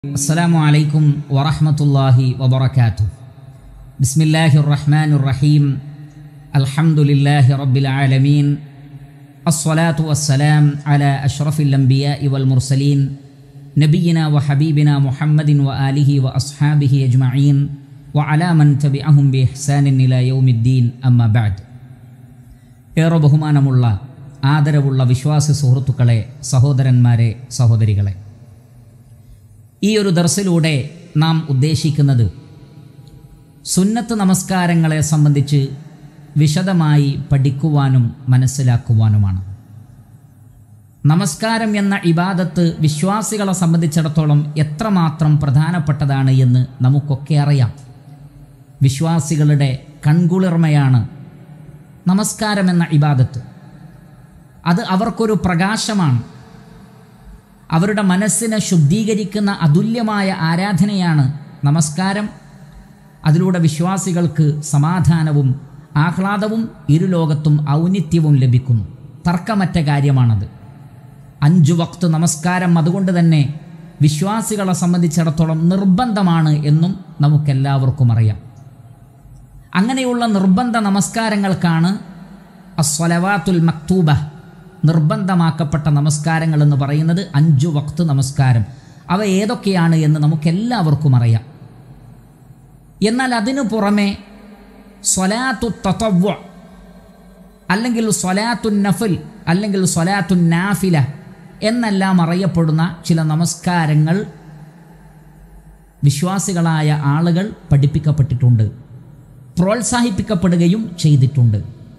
السلام عليكم ورحمة الله وبركاته بسم الله الرحمن الرحيم الحمد لله رب العالمين الصلاة والسلام على أشرف الأنبياء والمرسلين نبينا وحبيبنا محمد وآله وأصحابه أجمعين وعلى من تبعهم بإحسان إلى يوم الدين أما بعد ഏറെ ബഹുമാനമുള്ള ആദരവുള്ള വിശ്വാസി സുഹൃത്തുക്കളെ സഹോദരന്മാരെ സഹോദരികളെ ഈ ഒരു ദർസിലൂടെ നാം ഉദ്ദേശിക്കുന്നത് സുന്നത്ത് നമസ്കാരങ്ങളെ സംബന്ധിച്ച് വിശദമായി പഠിക്കുവാനും മനസ്സിലാക്കുവാനുമാണ് നമസ്കാരം എന്ന ഇബാദത്ത് വിശ്വാസികളെ സംബന്ധിച്ചിടത്തോളം എത്രമാത്രം പ്രധാനപ്പെട്ടതാണ് എന്ന് നമുക്കൊക്കെ അറിയാം വിശ്വാസികളുടെ കൺകുളിർമയാണ് നമസ്കാരം എന്ന ഇബാദത്ത് അത് അവർക്കൊരു പ്രകാശമാണ് അവരുടെ മനസ്സിനെ ശുദ്ധീകരിക്കുന്ന അതുല്യമായ ആരാധനയാണ് നമസ്കാരം അതിലൂടെ വിശ്വാസികൾക്ക് സമാധാനവും ആഹ്ലാദവും ഇരുലോകത്തും ഔന്നിത്യവും ലഭിക്കുന്നു തർക്കമറ്റ കാര്യമാണത് അഞ്ചു വക്ത് നമസ്കാരം അതുകൊണ്ട് തന്നെ വിശ്വാസികളെ സംബന്ധിച്ചിടത്തോളം നിർബന്ധമാണ് എന്നും നമുക്കെല്ലാവർക്കും അറിയാം അങ്ങനെയുള്ള നിർബന്ധ നമസ്കാരങ്ങൾക്കാണ് അസ്വലവാത്തുൽ മക്തൂബ നിർബന്ധമാക്കപ്പെട്ട നമസ്കാരങ്ങൾ എന്ന് പറയുന്നത് അഞ്ചു വക്ത് നമസ്കാരം അവ ഏതൊക്കെയാണ് എന്ന് നമുക്കെല്ലാവർക്കും അറിയാം എന്നാൽ അതിനു പുറമെ സ്വലാത്തു തത്വ അല്ലെങ്കിൽ സ്വലാത്തു നഫിൽ അല്ലെങ്കിൽ സ്വലാത്തു നാഫില എന്നെല്ലാം അറിയപ്പെടുന്ന ചില നമസ്കാരങ്ങൾ വിശ്വാസികളായ ആളുകൾ പഠിപ്പിക്കപ്പെട്ടിട്ടുണ്ട് പ്രോത്സാഹിപ്പിക്കപ്പെടുകയും ചെയ്തിട്ടുണ്ട്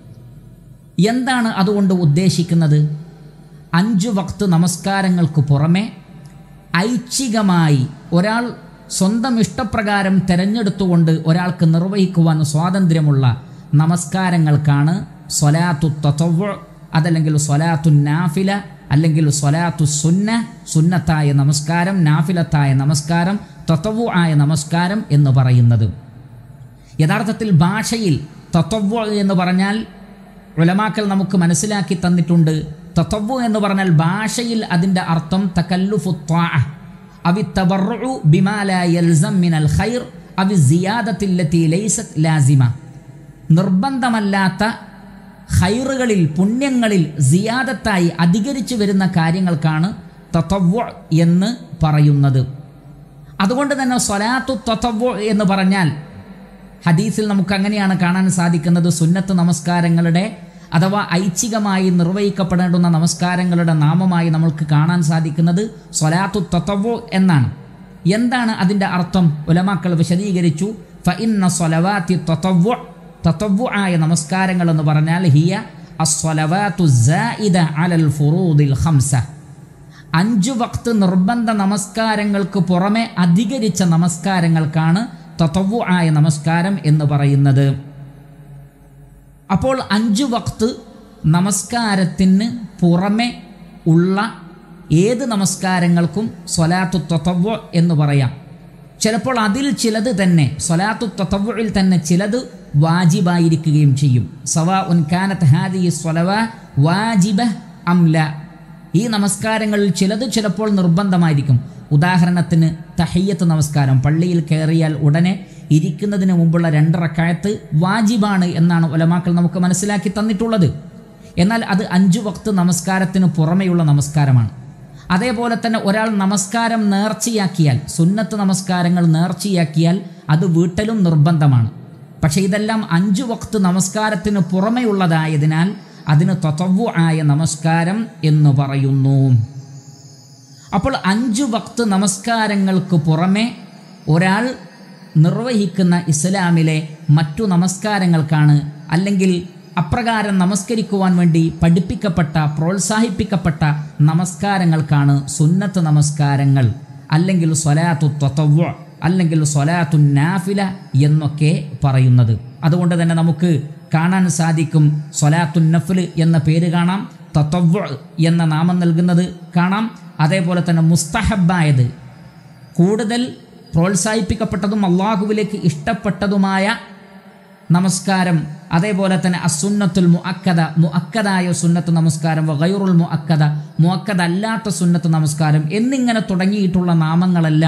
എന്താണ് അതുകൊണ്ട് ഉദ്ദേശിക്കുന്നത് അഞ്ച് വക്ത് നമസ്കാരങ്ങൾക്ക് പുറമെ ഐച്ഛികമായി ഒരാൾ സ്വന്തം ഇഷ്ടപ്രകാരം തിരഞ്ഞെടുത്തുകൊണ്ട് ഒരാൾക്ക് നിർവഹിക്കുവാൻ സ്വാതന്ത്ര്യമുള്ള നമസ്കാരങ്ങൾക്കാണ് സ്വലാത്തു തത്വ അതല്ലെങ്കിൽ സ്വലാത്തു നാഫില അല്ലെങ്കിൽ സ്വലാത്തു സുന്ന സുന്നത്തായ നമസ്കാരം നാഫിലത്തായ നമസ്കാരം തത്വ ആയ നമസ്കാരം എന്ന് പറയുന്നത് യഥാർത്ഥത്തിൽ ഭാഷയിൽ തത്വ എന്ന് പറഞ്ഞാൽ ഉലമാക്കൽ നമുക്ക് മനസ്സിലാക്കി തന്നിട്ടുണ്ട് തത്വ എന്ന് പറഞ്ഞാൽ ഭാഷയിൽ അതിൻ്റെ അർത്ഥം തകല്ലുഫുത്വാ അവി തബറു ബിമാല യൽസം മിനൽ ഖൈർ അവി സിയാദത്തില്ലത്തി ലൈസത് ലാസിമ നിർബന്ധമല്ലാത്ത ഖൈറുകളിൽ പുണ്യങ്ങളിൽ സിയാദത്തായി അധികരിച്ചു വരുന്ന കാര്യങ്ങൾക്കാണ് തത്വ എന്ന് പറയുന്നത് അതുകൊണ്ട് തന്നെ സ്വലാത്തു തത്വ എന്ന് പറഞ്ഞാൽ ഹദീസിൽ നമുക്ക് അങ്ങനെയാണ് കാണാൻ സാധിക്കുന്നത് സുന്നത്ത് നമസ്കാരങ്ങളുടെ അഥവാ ഐച്ഛികമായി നിർവഹിക്കപ്പെടേണ്ടുന്ന നമസ്കാരങ്ങളുടെ നാമമായി നമ്മൾക്ക് കാണാൻ സാധിക്കുന്നത് സ്വലാത്തു തത്വോ എന്നാണ് എന്താണ് അതിൻ്റെ അർത്ഥം ഉലമാക്കൾ വിശദീകരിച്ചു ഫ ഇന്ന സ്വലവാത്തി തത്വ തത്വ ആയ നമസ്കാരങ്ങൾ എന്ന് പറഞ്ഞാൽ ഹിയ അസ്വലവാത്തു സായിദ അലൽ ഫുറൂദിൽ ഹംസ അഞ്ചു വക്ത് നിർബന്ധ നമസ്കാരങ്ങൾക്ക് പുറമെ അധികരിച്ച നമസ്കാരങ്ങൾക്കാണ് തത്വ ആയ നമസ്കാരം എന്ന് പറയുന്നത് അപ്പോൾ അഞ്ചു വക്ത് നമസ്കാരത്തിന് പുറമെ ഉള്ള ഏത് നമസ്കാരങ്ങൾക്കും സ്വലാത്തു തത്വ എന്ന് പറയാം ചിലപ്പോൾ അതിൽ ചിലത് തന്നെ സ്വലാത്തു തത്വയിൽ തന്നെ ചിലത് വാജിബായിരിക്കുകയും ചെയ്യും സവാ ഉൻ കാനത്ത് ഹാദി സ്വലവ വാജിബ അംല ഈ നമസ്കാരങ്ങളിൽ ചിലത് ചിലപ്പോൾ നിർബന്ധമായിരിക്കും ഉദാഹരണത്തിന് തഹയ്യത്ത് നമസ്കാരം പള്ളിയിൽ കയറിയാൽ ഉടനെ ഇരിക്കുന്നതിന് മുമ്പുള്ള രണ്ട് റക്കായത്ത് വാജിബാണ് എന്നാണ് ഒലമാക്കൾ നമുക്ക് മനസ്സിലാക്കി തന്നിട്ടുള്ളത് എന്നാൽ അത് അഞ്ചു വക്ത് നമസ്കാരത്തിന് പുറമെയുള്ള നമസ്കാരമാണ് അതേപോലെ തന്നെ ഒരാൾ നമസ്കാരം നേർച്ചയാക്കിയാൽ സുന്നത്ത് നമസ്കാരങ്ങൾ നേർച്ചയാക്കിയാൽ അത് വീട്ടലും നിർബന്ധമാണ് പക്ഷേ ഇതെല്ലാം അഞ്ചു വക്ത് നമസ്കാരത്തിന് പുറമെയുള്ളതായതിനാൽ അതിന് തത്വ ആയ നമസ്കാരം എന്ന് പറയുന്നു അപ്പോൾ അഞ്ചു വക്ത് നമസ്കാരങ്ങൾക്ക് പുറമെ ഒരാൾ നിർവഹിക്കുന്ന ഇസ്ലാമിലെ മറ്റു നമസ്കാരങ്ങൾക്കാണ് അല്ലെങ്കിൽ അപ്രകാരം നമസ്കരിക്കുവാൻ വേണ്ടി പഠിപ്പിക്കപ്പെട്ട പ്രോത്സാഹിപ്പിക്കപ്പെട്ട നമസ്കാരങ്ങൾക്കാണ് സുന്നത്ത് നമസ്കാരങ്ങൾ അല്ലെങ്കിൽ സ്വലാത്തു തത്വ അല്ലെങ്കിൽ സ്വലാത്തു നാഫില എന്നൊക്കെ പറയുന്നത് അതുകൊണ്ട് തന്നെ നമുക്ക് കാണാൻ സാധിക്കും സ്വലാത്തു നഫില് എന്ന പേര് കാണാം തത്വ എന്ന നാമം നൽകുന്നത് കാണാം അതേപോലെ തന്നെ മുസ്തഹബായത് കൂടുതൽ പ്രോത്സാഹിപ്പിക്കപ്പെട്ടതും അള്ളാഹുവിലേക്ക് ഇഷ്ടപ്പെട്ടതുമായ നമസ്കാരം അതേപോലെ തന്നെ അസുന്നത്തുൽ മുഅക്കദ മുഅക്കദായ സുന്നത്ത് നമസ്കാരം വഗൈറുൽ മുഅക്കദ മുഅക്കദ അല്ലാത്ത സുന്നത്ത് നമസ്കാരം എന്നിങ്ങനെ തുടങ്ങിയിട്ടുള്ള നാമങ്ങളെല്ലാം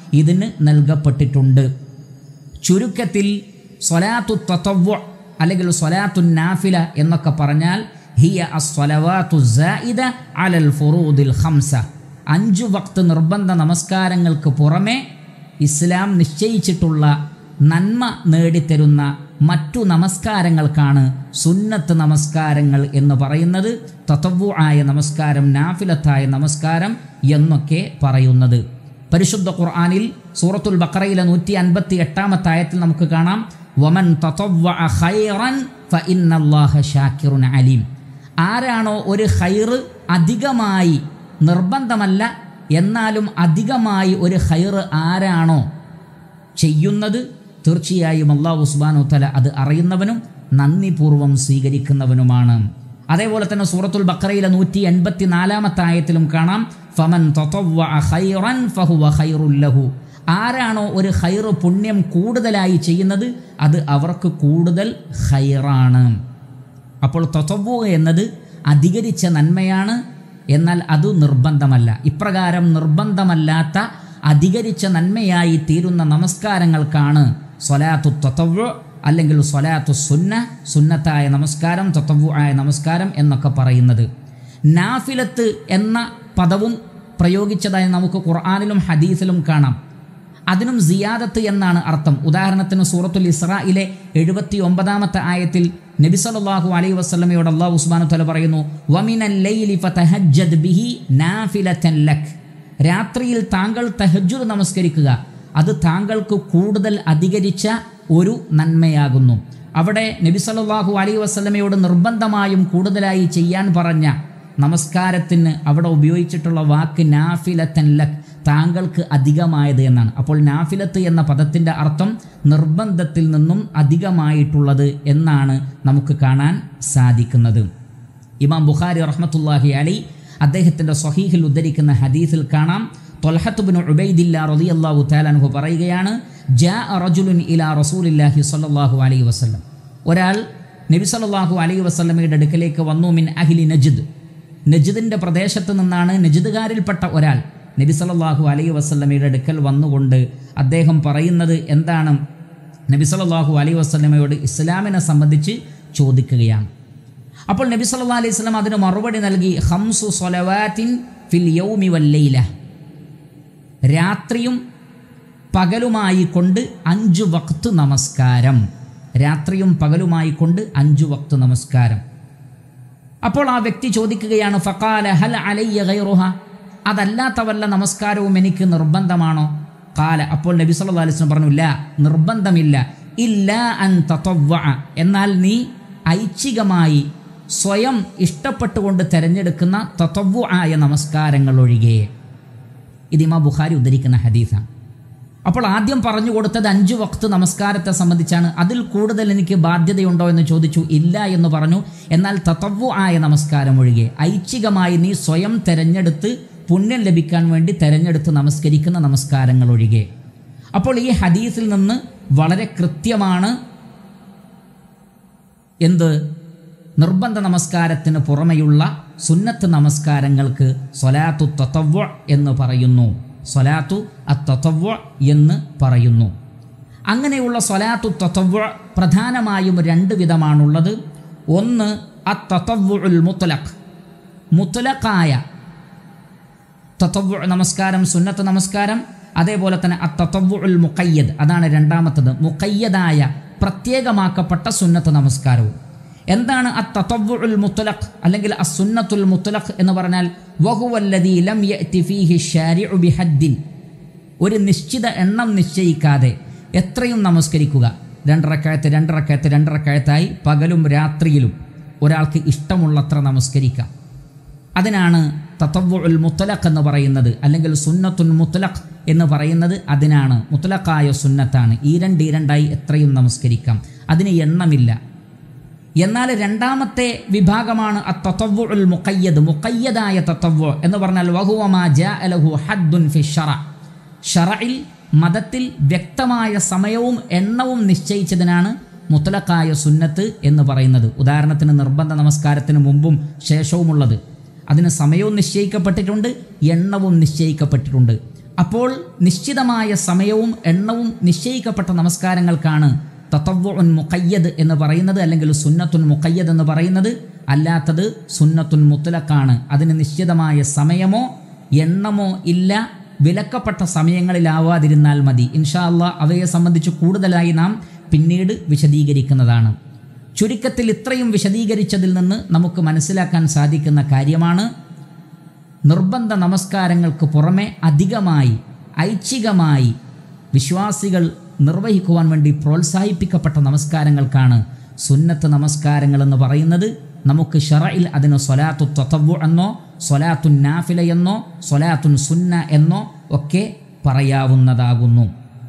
ഇതിന് നൽകപ്പെട്ടിട്ടുണ്ട് ചുരുക്കത്തിൽ സ്വലാത്തു തത്തവ്വ അല്ലെങ്കിൽ സ്വലാത്തു നാഫില എന്നൊക്കെ പറഞ്ഞാൽ ഹിയ അസ്വലവാത്തു സായിദ അലൽ ഫുറൂദിൽ ഖംസ അഞ്ചു വക്ത് നിർബന്ധ നമസ്കാരങ്ങൾക്ക് പുറമെ ഇസ്ലാം നിശ്ചയിച്ചിട്ടുള്ള നന്മ നേടിത്തരുന്ന മറ്റു നമസ്കാരങ്ങൾക്കാണ് സുന്നത്ത് നമസ്കാരങ്ങൾ എന്ന് പറയുന്നത് തത്തവ്വു ആയ നമസ്കാരം നാഫിലത്തായ നമസ്കാരം എന്നൊക്കെ പറയുന്നത് പരിശുദ്ധ ഖുർആനിൽ സൂറത്തുൽ ബക്കറയിലെ നൂറ്റി അൻപത്തി എട്ടാമത്തെ ആയത്തിൽ നമുക്ക് കാണാം വമൻ തതവ്വഅ ഖൈറൻ ഫഇന്നല്ലാഹ ഷാക്കിറുൻ അലീം ആരാണോ ഒരു ഖൈറ് അധികമായി നിർബന്ധമല്ല എന്നാലും അധികമായി ഒരു ഖൈറ് ആരാണോ ചെയ്യുന്നത് തീർച്ചയായും അള്ളാഹു സുബാനു തല അത് അറിയുന്നവനും നന്ദിപൂർവ്വം സ്വീകരിക്കുന്നവനുമാണ് അതേപോലെ തന്നെ സൂറത്തുൽ ബക്കറയിലെ നൂറ്റി എൺപത്തി നാലാമത്തെ ആയത്തിലും കാണാം ഫമൻ തതവ്വഅ ഖൈറൻ ഫഹുവ ഖൈറുൽ ലഹു ആരാണോ ഒരു ഖൈറ് പുണ്യം കൂടുതലായി ചെയ്യുന്നത് അത് അവർക്ക് കൂടുതൽ ഖൈറാണ് അപ്പോൾ തൊത്തവ്വു എന്നത് അധികരിച്ച നന്മയാണ് എന്നാൽ അത് നിർബന്ധമല്ല ഇപ്രകാരം നിർബന്ധമല്ലാത്ത അധികരിച്ച നന്മയായി തീരുന്ന നമസ്കാരങ്ങൾക്കാണ് സ്വലാത്തു തൊത്തവ്വു അല്ലെങ്കിൽ സ്വലാത്തു സുന്ന സുന്നത്തായ നമസ്കാരം തൊത്തവ്വു ആയ നമസ്കാരം എന്നൊക്കെ പറയുന്നത് നാഫിലത്ത് എന്ന പദവും പ്രയോഗിച്ചതായി നമുക്ക് ഖുർആാനിലും ഹദീസിലും കാണാം അതിനും സിയാദത്ത് എന്നാണ് അർത്ഥം ഉദാഹരണത്തിന് സൂറത്തുൽ ഇസ്രായിലെ എഴുപത്തി ഒമ്പതാമത്തെ ആയത്തിൽ നബി സല്ലല്ലാഹു അലൈഹി വസല്ലമയോട് അല്ലാഹു ഉസ്മാനു തല പറയുന്നു വമിനൽ ലൈലി ഫതഹജ്ജദ് ബിഹി നാഫിലതൻ ലക് രാത്രിയിൽ താങ്കൾ തഹജ്ജുദ് നമസ്കരിക്കുക അത് താങ്കൾക്ക് കൂടുതൽ അധികരിച്ച ഒരു നന്മയാകുന്നു അവിടെ നബി സല്ലല്ലാഹു അലൈഹി വസല്ലമയോട് നിർബന്ധമായും കൂടുതലായി ചെയ്യാൻ പറഞ്ഞ നമസ്കാരത്തിന് അവിടെ ഉപയോഗിച്ചിട്ടുള്ള വാക്ക് നാഫിലത്തൻ ലക് താങ്കൾക്ക് അധികമായത് എന്നാണ് അപ്പോൾ നാഫിലത്ത് എന്ന പദത്തിൻ്റെ അർത്ഥം നിർബന്ധത്തിൽ നിന്നും അധികമായിട്ടുള്ളത് എന്നാണ് നമുക്ക് കാണാൻ സാധിക്കുന്നത് ഇമാം ബുഖാരി റഹ്മത്തുല്ലാഹി അലി അദ്ദേഹത്തിൻ്റെ സ്വഹീഹിൽ ഉദ്ധരിക്കുന്ന ഹദീസിൽ കാണാം തൊൽഹത്തുബിന് ഉബൈദില്ല റളിയല്ലാഹു താലാൻഹു പറയുകയാണ് ജാ റജുലുൻ ഇലാ റസൂലില്ലാഹി സ്വല്ലല്ലാഹു അലൈഹി വസല്ലം ഒരാൾ നബി സല്ലല്ലാഹു അലൈഹി വസല്ലമയുടെ അടുക്കലേക്ക് വന്നു മിൻ അഹിലി നജിദ് നജിദിൻ്റെ പ്രദേശത്ത് നിന്നാണ് നജിദുകാരിൽപ്പെട്ട ഒരാൾ നബി സല്ലല്ലാഹു അലൈഹി വസല്ലമയുടെ അടുക്കൽ വന്നുകൊണ്ട് അദ്ദേഹം പറയുന്നത് എന്താണ് നബി സല്ലല്ലാഹു അലൈഹി വസല്ലമയോട് ഇസ്ലാമിനെ സംബന്ധിച്ച് ചോദിക്കുകയാണ് അപ്പോൾ നബി സല്ലല്ലാഹു അലൈഹി വസല്ലം അതിന് മറുപടി നൽകി ഹംസു സ്വലവാത്തിൻ ഫിൽ യൗമി വല്ലൈല രാത്രിയും പകലുമായി കൊണ്ട് അഞ്ചു വക്ത് നമസ്കാരം രാത്രിയും പകലുമായി കൊണ്ട് അഞ്ചു വക്ത് നമസ്കാരം അപ്പോൾ ആ വ്യക്തി ചോദിക്കുകയാണ് ഫക്കാല ഹൽ അലയ്യ ഗൈറുഹ അതല്ലാത്ത വല്ല നമസ്കാരവും എനിക്ക് നിർബന്ധമാണോ കാല അപ്പോൾ നബി സല്ലല്ലാഹു അലൈഹി വസല്ലം പറഞ്ഞു ഇല്ല നിർബന്ധമില്ല ഇല്ല അൻ തതവ്വഅ എന്നാൽ നീ ഐച്ഛികമായി സ്വയം ഇഷ്ടപ്പെട്ടുകൊണ്ട് തിരഞ്ഞെടുക്കുന്ന തതവ്വു ആയ നമസ്കാരങ്ങൾ ഒഴികെ ഇത് ഇമാ ബുഖാരി ഉദ്ധരിക്കുന്ന ഹദീസാണ് അപ്പോൾ ആദ്യം പറഞ്ഞു കൊടുത്തത് അഞ്ചു വക്ത് നമസ്കാരത്തെ സംബന്ധിച്ചാണ് അതിൽ കൂടുതൽ എനിക്ക് ബാധ്യതയുണ്ടോ എന്ന് ചോദിച്ചു ഇല്ല എന്ന് പറഞ്ഞു എന്നാൽ തത്തവ്വു ആയ നമസ്കാരം ഒഴികെ ഐച്ഛികമായി നീ സ്വയം തെരഞ്ഞെടുത്ത് പുണ്യം ലഭിക്കാൻ വേണ്ടി തെരഞ്ഞെടുത്ത് നമസ്കരിക്കുന്ന നമസ്കാരങ്ങൾ ഒഴികെ അപ്പോൾ ഈ ഹദീസിൽ നിന്ന് വളരെ കൃത്യമാണ് എന്ത് നിർബന്ധ നമസ്കാരത്തിന് പുറമെയുള്ള സുന്നത്ത് നമസ്കാരങ്ങൾക്ക് സ്വലാത്തു തത്തവ്വ എന്ന് പറയുന്നു സ്വലാത്തു അത്തവ്വ എന്ന് പറയുന്നു അങ്ങനെയുള്ള സ്വലാത്തു തത്തവ്വ പ്രധാനമായും രണ്ട് വിധമാണുള്ളത് ഒന്ന് അത്തവ്വുൽ മുത്തലഖ് മുത്തലഖായ തത്തവ്വ നമസ്കാരം സുന്നത്ത് നമസ്കാരം അതേപോലെ തന്നെ അത്തവ്വുൽ മുക്കയ്യദ് അതാണ് രണ്ടാമത്തത് മുക്കയ്യദായ പ്രത്യേകമാക്കപ്പെട്ട സുന്നത്ത് നമസ്കാരവും എന്താണ് അത്തവ്വുൽ മുത്തലഖ് അല്ലെങ്കിൽ അസുന്നത്തുൽ മുത്തലഖ് എന്ന് പറഞ്ഞാൽ വഹുവല്ലദീ ലം യഅതി ഫീഹി ശാരിഉ ബിഹദ്ദിൻ ഒരു നിശ്ചിത എണ്ണം നിശ്ചയിക്കാതെ എത്രയും നമസ്കരിക്കുക രണ്ടറക്കഴത്ത് രണ്ടറക്കഴത്ത് രണ്ടറക്കഴത്തായി പകലും രാത്രിയിലും ഒരാൾക്ക് ഇഷ്ടമുള്ളത്ര നമസ്കരിക്കാം അതിനാണ് തത്തവ്വുൽ മുത്തലഖ് എന്ന് പറയുന്നത് അല്ലെങ്കിൽ സുന്നത്തുൽ മുത്തലഖ് എന്ന് പറയുന്നത് അതിനാണ് മുത്തലഖായ സുന്നത്താണ് ഈ രണ്ട് ഈ രണ്ടായി എത്രയും നമസ്കരിക്കാം അതിന് എണ്ണമില്ല എന്നാൽ രണ്ടാമത്തെ വിഭാഗമാണ് അത്തവ്വുൽ മുക്കയ്യദ് മുക്കയ്യദായ തത്തവ്വു എന്ന് പറഞ്ഞാൽ വഹുവമാ ജാ അലഹു ഹദ്ദുൻ ഫി ഷറ ഷറയിൽ മതത്തിൽ വ്യക്തമായ സമയവും എണ്ണവും നിശ്ചയിച്ചതിനാണ് മുത്തലക്കായ സുന്നത്ത് എന്ന് പറയുന്നത് ഉദാഹരണത്തിന് നിർബന്ധ നമസ്കാരത്തിന് മുമ്പും ശേഷവുമുള്ളത് അതിന് സമയവും നിശ്ചയിക്കപ്പെട്ടിട്ടുണ്ട് എണ്ണവും നിശ്ചയിക്കപ്പെട്ടിട്ടുണ്ട് അപ്പോൾ നിശ്ചിതമായ സമയവും എണ്ണവും നിശ്ചയിക്കപ്പെട്ട നമസ്കാരങ്ങൾക്കാണ് തത്തവ്വുൻ മുഖയ്യദ് എന്ന് പറയുന്നത് അല്ലെങ്കിൽ സുന്നത്തുൻ മുഖയ്യദ് എന്ന് പറയുന്നത് അല്ലാത്തത് സുന്നത്തുൻ മുത്തലക്കാണ് അതിന് നിശ്ചിതമായ സമയമോ എണ്ണമോ ഇല്ല വിലക്കപ്പെട്ട സമയങ്ങളിലാവാതിരുന്നാൽ മതി ഇൻഷാ അള്ളാ അവയെ സംബന്ധിച്ച് കൂടുതലായി നാം പിന്നീട് വിശദീകരിക്കുന്നതാണ് ചുരുക്കത്തിൽ ഇത്രയും വിശദീകരിച്ചതിൽ നിന്ന് നമുക്ക് മനസ്സിലാക്കാൻ സാധിക്കുന്ന കാര്യമാണ് നിർബന്ധ നമസ്കാരങ്ങൾക്ക് പുറമെ അധികമായി ഐച്ഛികമായി വിശ്വാസികൾ നിർവഹിക്കുവാൻ വേണ്ടി പ്രോത്സാഹിപ്പിക്കപ്പെട്ട നമസ്കാരങ്ങൾക്കാണ് സുന്നത്ത് നമസ്കാരങ്ങൾ എന്ന് പറയുന്നത് നമുക്ക് ഷറയിൽ അതിന് സ്വലാത്തു തൊത്തവു എന്നോ സ്വലാത്തുൻ നാഫില എന്നോ സ്വലാത്തുൻ സുന്ന എന്നോ ഒക്കെ പറയാവുന്നതാകുന്നു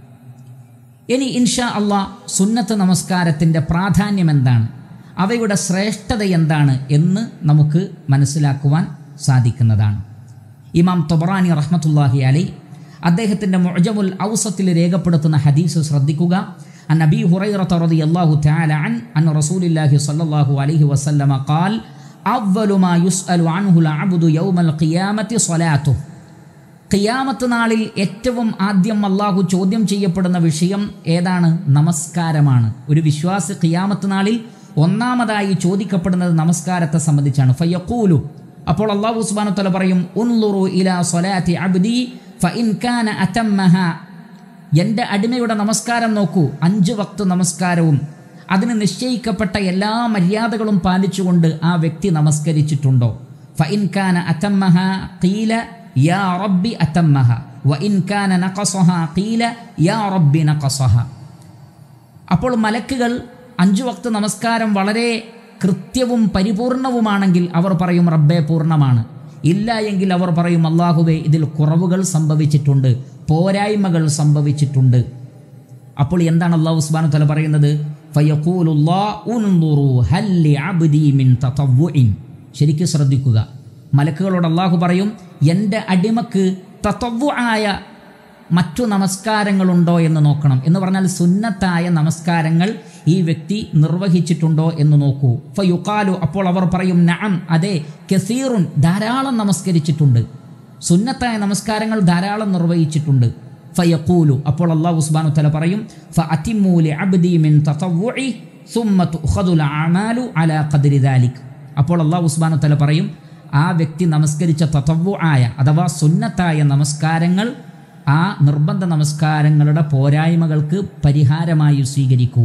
ഇനി ഇൻഷാ അള്ളാ സുന്നത്ത് നമസ്കാരത്തിൻ്റെ പ്രാധാന്യം എന്താണ് അവയുടെ ശ്രേഷ്ഠത എന്താണ് എന്ന് നമുക്ക് മനസ്സിലാക്കുവാൻ സാധിക്കുന്നതാണ് ഇമാം തൊബറാനി റഹ്മത്തുല്ലാഹി അലൈ അദ്ദേഹത്തിൻ്റെ മുഅജമുൽ ഔസത്തിൽ രേഖപ്പെടുത്തുന്ന ഹദീസ് ശ്രദ്ധിക്കുക അൻ അബി ഹുറൈറത റളിയല്ലാഹു തആല അൻ അൻ റസൂലില്ലാഹി സ്വല്ലല്ലാഹു അലൈഹി വസല്ലമ ഖാൽ അവ്വലു മാ യുസ്അലു അൻഹുൽ അബ്ദു യൗമൽ ഖിയാമത്തി സ്വലാത്തുഹു ഖിയാമത്ത് നാളിൽ ഏറ്റവും ആദ്യം അള്ളാഹു ചോദ്യം ചെയ്യപ്പെടുന്ന വിഷയം ഏതാണ് നമസ്കാരമാണ് ഒരു വിശ്വാസി ഖിയാമത്ത് നാളിൽ ഒന്നാമതായി ചോദിക്കപ്പെടുന്നത് നമസ്കാരത്തെ സംബന്ധിച്ചാണ് ഫയഖൂലു അപ്പോൾ അള്ളാഹു സുബ്ഹാനഹു തആല പറയും ഉൻലുറു ഇലാ സ്വലാത്തി അബ്ദി ഫഇൻ കാന അതമ്മഹ എൻ്റെ അടിമയുടെ നമസ്കാരം നോക്കൂ അഞ്ച് വക്ത് നമസ്കാരവും അതിന് നിശ്ചയിക്കപ്പെട്ട എല്ലാ മര്യാദകളും പാലിച്ചുകൊണ്ട് ആ വ്യക്തി നമസ്കരിച്ചിട്ടുണ്ടോ ഫഇൻ കാന അതമ്മഹ ഖീല യാ റബ്ബി അതമ്മഹ വഇൻ കാന നഖസഹ ഖീല യാ റബ്ബി നഖസഹ അപ്പോൾ മലക്കുകൾ അഞ്ചു വക്ത് നമസ്കാരം വളരെ കൃത്യവും പരിപൂർണവുമാണെങ്കിൽ അവർ പറയും റബ്ബെ പൂർണ്ണമാണ് ഇല്ല എങ്കിൽ അവർ പറയും അള്ളാഹുവെ ഇതിൽ കുറവുകൾ സംഭവിച്ചിട്ടുണ്ട് പോരായ്മകൾ സംഭവിച്ചിട്ടുണ്ട് അപ്പോൾ എന്താണ് അള്ളാഹു സുബ്ഹാനഹു തല പറയുന്നത് ശരിക്കും ശ്രദ്ധിക്കുക മലക്കുകളോട് അള്ളാഹു പറയും എൻ്റെ അടിമക്ക് തത്വ ആയ മറ്റു നമസ്കാരങ്ങളുണ്ടോ എന്ന് നോക്കണം എന്ന് പറഞ്ഞാൽ സുന്നത്തായ നമസ്കാരങ്ങൾ ഈ വ്യക്തി നിർവഹിച്ചിട്ടുണ്ടോ എന്ന് നോക്കൂ ഫയുക്കാലു അപ്പോൾ അവർ പറയും നഅം അതെ കസീറുൻ ധാരാളം നമസ്കരിച്ചിട്ടുണ്ട് സുന്നത്തായ നമസ്കാരങ്ങൾ ധാരാളം നിർവഹിച്ചിട്ടുണ്ട് ഫയഖൂലു അപ്പോൾ അള്ളാഹു ഉസ്ബാനു തല പറയും ഫ അതിമൂലി അബ്ദി മിൻ തതവ്വുഇ സുമ്മ തുഖദുൽ അമാലു അലാ ഖദ്രി ദാലിക് അപ്പോൾ അള്ളാഹു ഉസ്ബാനു തല പറയും ആ വ്യക്തി നമസ്കരിച്ച തതവ്വു ആയ അഥവാ സുന്നത്തായ നമസ്കാരങ്ങൾ ആ നിർബന്ധ നമസ്കാരങ്ങളുടെ പോരായ്മകൾക്ക് പരിഹാരമായി സ്വീകരിക്കൂ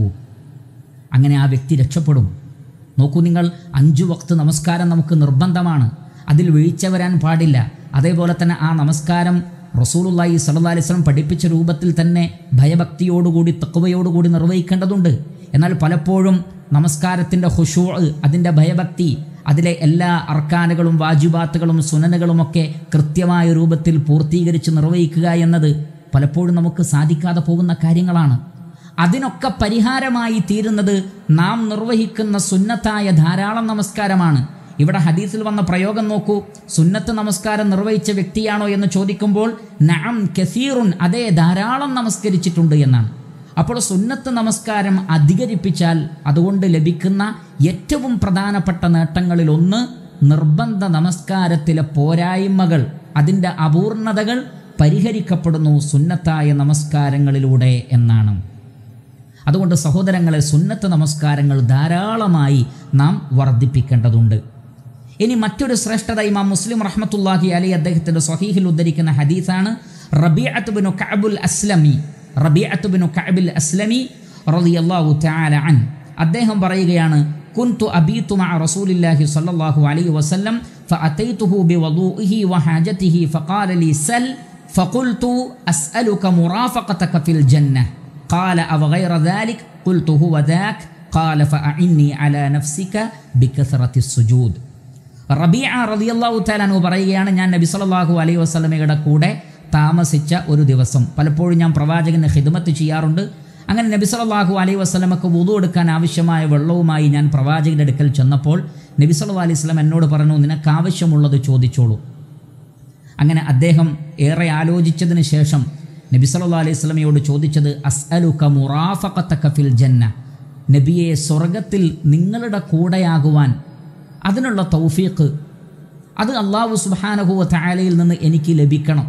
അങ്ങനെ ആ വ്യക്തി രക്ഷപ്പെടും നോക്കൂ നിങ്ങൾ അഞ്ചു വക്ത് നമസ്കാരം നമുക്ക് നിർബന്ധമാണ് അതിൽ വീഴ്ച വരാൻ പാടില്ല അതേപോലെ തന്നെ ആ നമസ്കാരം റസൂലുള്ളാഹി സല്ലല്ലാഹി അലൈഹി വസല്ലം പഠിപ്പിച്ച രൂപത്തിൽ തന്നെ ഭയഭക്തിയോടുകൂടി തക്കവയോടുകൂടി നിർവഹിക്കേണ്ടതുണ്ട് എന്നാൽ പലപ്പോഴും നമസ്കാരത്തിൻ്റെ ഹുഷൂ അതിൻ്റെ ഭയഭക്തി അതിലെ എല്ലാ അർക്കാനുകളും വാജുബാത്തുകളും സുനനുകളുമൊക്കെ കൃത്യമായ രൂപത്തിൽ പൂർത്തീകരിച്ച് നിർവഹിക്കുക എന്നത് പലപ്പോഴും നമുക്ക് സാധിക്കാതെ പോകുന്ന കാര്യങ്ങളാണ് അതിനൊക്കെ പരിഹാരമായി തീരുന്നത് നാം നിർവഹിക്കുന്ന സുന്നത്തായ ധാരാളം നമസ്കാരമാണ് ഇവിടെ ഹദീസിൽ വന്ന പ്രയോഗം നോക്കൂ സുന്നത്ത് നമസ്കാരം നിർവഹിച്ച വ്യക്തിയാണോ എന്ന് ചോദിക്കുമ്പോൾ നഅം കസീറുൻ അതേ ധാരാളം നമസ്കരിച്ചിട്ടുണ്ട് എന്നാണ് അപ്പോൾ സുന്നത്ത് നമസ്കാരം അധികരിപ്പിച്ചാൽ അതുകൊണ്ട് ലഭിക്കുന്ന ഏറ്റവും പ്രധാനപ്പെട്ട നേട്ടങ്ങളിൽ ഒന്ന് നിർബന്ധ നമസ്കാരത്തിലെ പോരായ്മകൾ അതിൻ്റെ അപൂർണതകൾ പരിഹരിക്കപ്പെടുന്നു സുന്നത്തായ നമസ്കാരങ്ങളിലൂടെ എന്നാണ് അതുകൊണ്ട് സഹോദരങ്ങളെ സുന്നത്ത് നമസ്കാരങ്ങൾ ധാരാളമായി നാം വർദ്ധിപ്പിക്കേണ്ടതുണ്ട് ഇനി മറ്റൊരു ശ്രേഷ്ഠത ഇമാം മുസ്ലിം റഹ്മത്തുല്ലാഹി അലി അദ്ദേഹത്തിൻ്റെ സ്വഹീഹിൽ ഉദ്ധരിക്കുന്ന ഹദീസാണ് റബിഅത്ത് ബിനു കഅബുൽ അസ്ലമി റബിഅത്ത് ബിനു കഅബുൽ അസ്ലമി റളിയല്ലാഹു തആല അൻ അദ്ദേഹം പറയുകയാണ് കുൻതു അബീതു മഅ റസൂലില്ലാഹി സ്വല്ലല്ലാഹു അലൈഹി വസല്ലം فأتيته بوضوئه وحاجته فقال لي سل فقلت أسألك مرافقتك في الجنة قال أو غير ذلك قلت هو ذاك قال فأعني على نفسك بكثرة السجود റബിയ റളിയല്ലാഹു തആലാനു പറയുകയാണ് ഞാൻ നബി സല്ലല്ലാഹു അലൈഹി വസല്ലമയുടെ കൂടെ താമസിച്ച ഒരു ദിവസം പലപ്പോഴും ഞാൻ പ്രവാചകന് ഹിദ്മത്ത് ചെയ്യാറുണ്ട് അങ്ങനെ നബി സല്ലല്ലാഹു അലൈഹി വസല്ലമക്ക് വുദു എടുക്കാൻ ആവശ്യമായ വെള്ളവുമായി ഞാൻ പ്രവാചകന്റെ അടുക്കൽ ചെന്നപ്പോൾ നബി സല്ലല്ലാഹു അലൈഹി വസല്ലം എന്നോട് പറഞ്ഞു നിനക്ക് ആവശ്യമുള്ളത് ചോദിച്ചോളൂ അങ്ങനെ അദ്ദേഹം ഏറെ ആലോചിച്ചതിന് ശേഷം നബി സല്ലല്ലാഹു അലൈഹി വസല്ലമയോട് ചോദിച്ചത് അസ്അലുക മുറാഫഖതക ഫിൽ ജന്ന നബിയെ സ്വർഗത്തിൽ നിങ്ങളുടെ കൂടെയാകുവാൻ അതിനുള്ള തൗഫീഖ് അത് അള്ളാഹു സുബാനഹുവ താലയിൽ നിന്ന് എനിക്ക് ലഭിക്കണം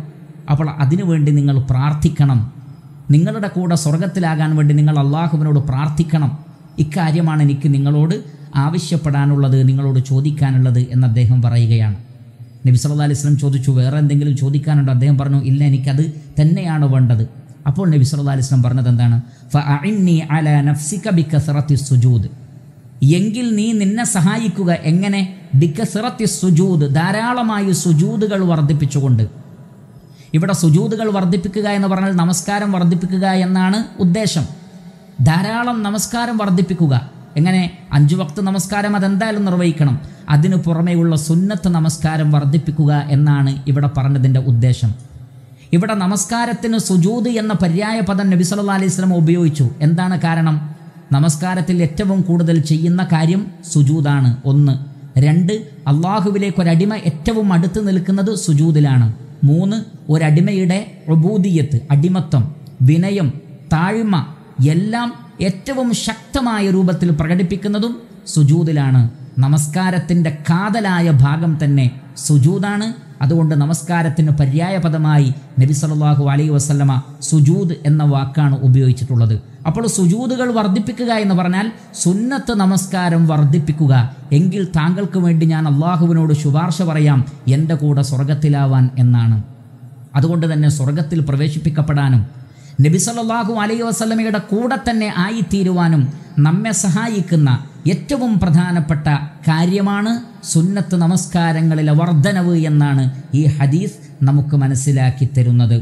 അപ്പോൾ അതിനുവേണ്ടി നിങ്ങൾ പ്രാർത്ഥിക്കണം നിങ്ങളുടെ കൂടെ സ്വർഗത്തിലാകാൻ വേണ്ടി നിങ്ങൾ അള്ളാഹുവിനോട് പ്രാർത്ഥിക്കണം ഇക്കാര്യമാണ് എനിക്ക് നിങ്ങളോട് ആവശ്യപ്പെടാനുള്ളത് നിങ്ങളോട് ചോദിക്കാനുള്ളത് എന്ന് അദ്ദേഹം പറയുകയാണ് നബി സല്ലല്ലാഹു അലൈഹി വസല്ലം ചോദിച്ചു വേറെ എന്തെങ്കിലും ചോദിക്കാനുണ്ടോ അദ്ദേഹം പറഞ്ഞു ഇല്ല എനിക്കത് തന്നെയാണ് വേണ്ടത് അപ്പോൾ നബി സല്ലല്ലാഹു അലൈഹി വസല്ലം പറഞ്ഞത് എന്താണ് ഫഅഇന്നി അലാ നഫ്സിക ബികസറത്തി സുജൂദ് എങ്കിൽ നീ നിന്നെ സഹായിക്കുക എങ്ങനെ ബിക്കസിറത്തി സുജൂദ് ധാരാളമായി സുജൂദുകൾ വർദ്ധിപ്പിച്ചുകൊണ്ട് ഇവിടെ സുജൂദുകൾ വർദ്ധിപ്പിക്കുക എന്ന് പറഞ്ഞാൽ നമസ്കാരം വർദ്ധിപ്പിക്കുക എന്നാണ് ഉദ്ദേശം ധാരാളം നമസ്കാരം വർദ്ധിപ്പിക്കുക എങ്ങനെ അഞ്ചു വക്ത് നമസ്കാരം അതെന്തായാലും നിർവഹിക്കണം അതിനു പുറമെയുള്ള സുന്നത്ത് നമസ്കാരം വർദ്ധിപ്പിക്കുക എന്നാണ് ഇവിടെ പറഞ്ഞതിൻ്റെ ഉദ്ദേശം ഇവിടെ നമസ്കാരത്തിന് സുജൂദ് എന്ന പര്യായ പദം നബി സല്ലല്ലാഹു അലൈഹി വസല്ലം ഉപയോഗിച്ചു എന്താണ് കാരണം നമസ്കാരത്തിൽ ഏറ്റവും കൂടുതൽ ചെയ്യുന്ന കാര്യം സുജൂദാണ് ഒന്ന് രണ്ട് അള്ളാഹുവിലേക്ക് ഒരടിമ ഏറ്റവും അടുത്ത് നിൽക്കുന്നത് സുജൂദിലാണ് മൂന്ന് ഒരടിമയുടെ ഉബൂദിയത്ത് അടിമത്വം വിനയം താഴ്മ എല്ലാം ഏറ്റവും ശക്തമായ രൂപത്തിൽ പ്രകടിപ്പിക്കുന്നതും സുജൂദിലാണ് നമസ്കാരത്തിൻ്റെ കാതലായ ഭാഗം തന്നെ സുജൂദാണ് അതുകൊണ്ട് നമസ്കാരത്തിന് പര്യായ പദമായി നബി സല്ലല്ലാഹു അലൈഹി വസല്ലമ സുജൂദ് എന്ന വാക്കാണ് ഉപയോഗിച്ചിട്ടുള്ളത് അപ്പോൾ സുജൂദുകൾ വർദ്ധിപ്പിക്കുക എന്ന് പറഞ്ഞാൽ സുന്നത്ത് നമസ്കാരം വർദ്ധിപ്പിക്കുക എങ്കിൽ താങ്കൾക്ക് വേണ്ടി ഞാൻ അള്ളാഹുവിനോട് ശുപാർശ പറയാം എൻ്റെ കൂടെ സ്വർഗത്തിലാവാൻ എന്നാണ് അതുകൊണ്ട് തന്നെ സ്വർഗത്തിൽ പ്രവേശിപ്പിക്കപ്പെടാനും നബി സല്ലല്ലാഹു അലൈഹി വസല്ലമയുടെ കൂടെ തന്നെ ആയിത്തീരുവാനും നമ്മെ സഹായിക്കുന്ന ഏറ്റവും പ്രധാനപ്പെട്ട കാര്യമാണ് സുന്നത്ത് നമസ്കാരങ്ങളിലെ വർധനവ് എന്നാണ് ഈ ഹദീസ് നമുക്ക് മനസ്സിലാക്കി തരുന്നത്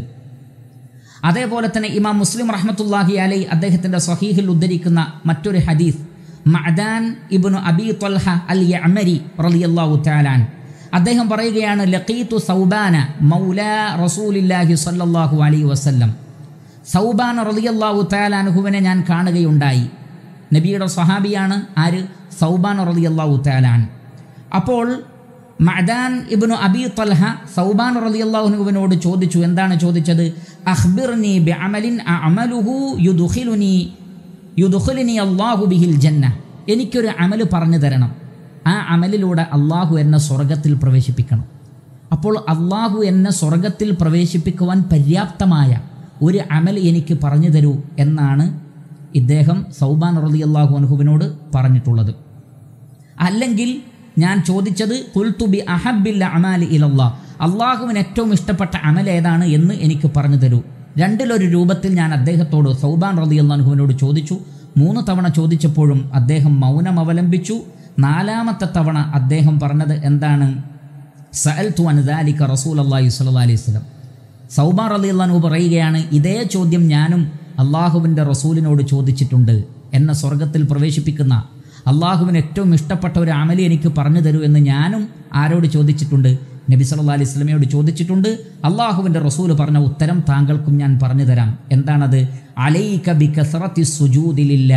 അതേപോലെ തന്നെ ഇമാം മുസ്ലിം റഹ്മത്തുല്ലാഹി അലൈ അദ്ദേഹത്തിൻ്റെ സ്വഹീഹിൽ ഉദ്ധരിക്കുന്ന മറ്റൊരു ഹദീസ് മഅദാൻ ഇബ്നു അബി ത്വൽഹ അൽ യഅമരി റളിയല്ലാഹു തആലാൻ അദ്ദേഹം പറയുകയാണ് ലഖീതു സൗബാന മൗല റസൂലില്ലാഹി സ്വല്ലല്ലാഹു അലൈഹി വസല്ലം സൗബാൻ റളിയല്ലാഹു തആലാൻഹുവിനെ ഞാൻ കാണുകയുണ്ടായി നബിയുടെ സ്വഹാബിയാണ് ആര് സൗബാൻ റളിയല്ലാഹു തആലാൻ അപ്പോൾ മഅദാൻ ഇബ്നു അബി തൽഹ സൗബാൻ റളിയല്ലാഹുവിനോട് ചോദിച്ചു എന്താണ് ചോദിച്ചത് അഖ്ബിർനി ബിഅമലിൻ അഅമലുഹു യുദ്ഖിലുനി യുദ്ഖിലുനി അല്ലാഹു ബിഹിൽ ജന്ന എനിക്കൊരു അമല് പറഞ്ഞു തരണം ആ അമലിലൂടെ അള്ളാഹു എന്നെ സ്വർഗത്തിൽ പ്രവേശിപ്പിക്കണം അപ്പോൾ അള്ളാഹു എന്നെ സ്വർഗത്തിൽ പ്രവേശിപ്പിക്കുവാൻ പര്യാപ്തമായ ഒരു അമൽ എനിക്ക് പറഞ്ഞു തരൂ എന്നാണ് ഇദ്ദേഹം സൗബാൻ റളിയല്ലാഹു അൻഹുവിനോട് പറഞ്ഞിട്ടുള്ളത് അല്ലെങ്കിൽ ഞാൻ ചോദിച്ചത് കുൽത്തുബി അഹബില്ല അമാലി ഇലല്ലാ അള്ളാഹുവിന് ഏറ്റവും ഇഷ്ടപ്പെട്ട അമൽ ഏതാണ് എന്ന് എനിക്ക് പറഞ്ഞു തരൂ രണ്ടിലൊരു രൂപത്തിൽ ഞാൻ അദ്ദേഹത്തോട് സൗബാൻ റതി അള്ളാഹുവിനോട് ചോദിച്ചു മൂന്ന് തവണ ചോദിച്ചപ്പോഴും അദ്ദേഹം മൗനം അവലംബിച്ചു നാലാമത്തെ തവണ അദ്ദേഹം പറഞ്ഞത് എന്താണ് സഅൽ തു അനുദാലിക്ക റസൂൽ അള്ളാഹി സ്വല്ലാ അലൈഹി സ്വലം സൗബാൻ റലി അള്ളാഹു പറയുകയാണ് ഇതേ ചോദ്യം ഞാനും അള്ളാഹുവിൻ്റെ റസൂലിനോട് ചോദിച്ചിട്ടുണ്ട് എന്നെ സ്വർഗത്തിൽ പ്രവേശിപ്പിക്കുന്ന അള്ളാഹുവിന് ഏറ്റവും ഇഷ്ടപ്പെട്ട ഒരു അമലി എനിക്ക് പറഞ്ഞു തരൂ എന്ന് ഞാനും ആരോട് ചോദിച്ചിട്ടുണ്ട് നബി സല്ലാ അലൈഹി സ്വലമയോട് ചോദിച്ചിട്ടുണ്ട് അള്ളാഹുവിൻ്റെ റസൂല് പറഞ്ഞ ഉത്തരം താങ്കൾക്കും ഞാൻ പറഞ്ഞു തരാം എന്താണത് അലൈക ബി കസറത്തി സുജൂദിലില്ല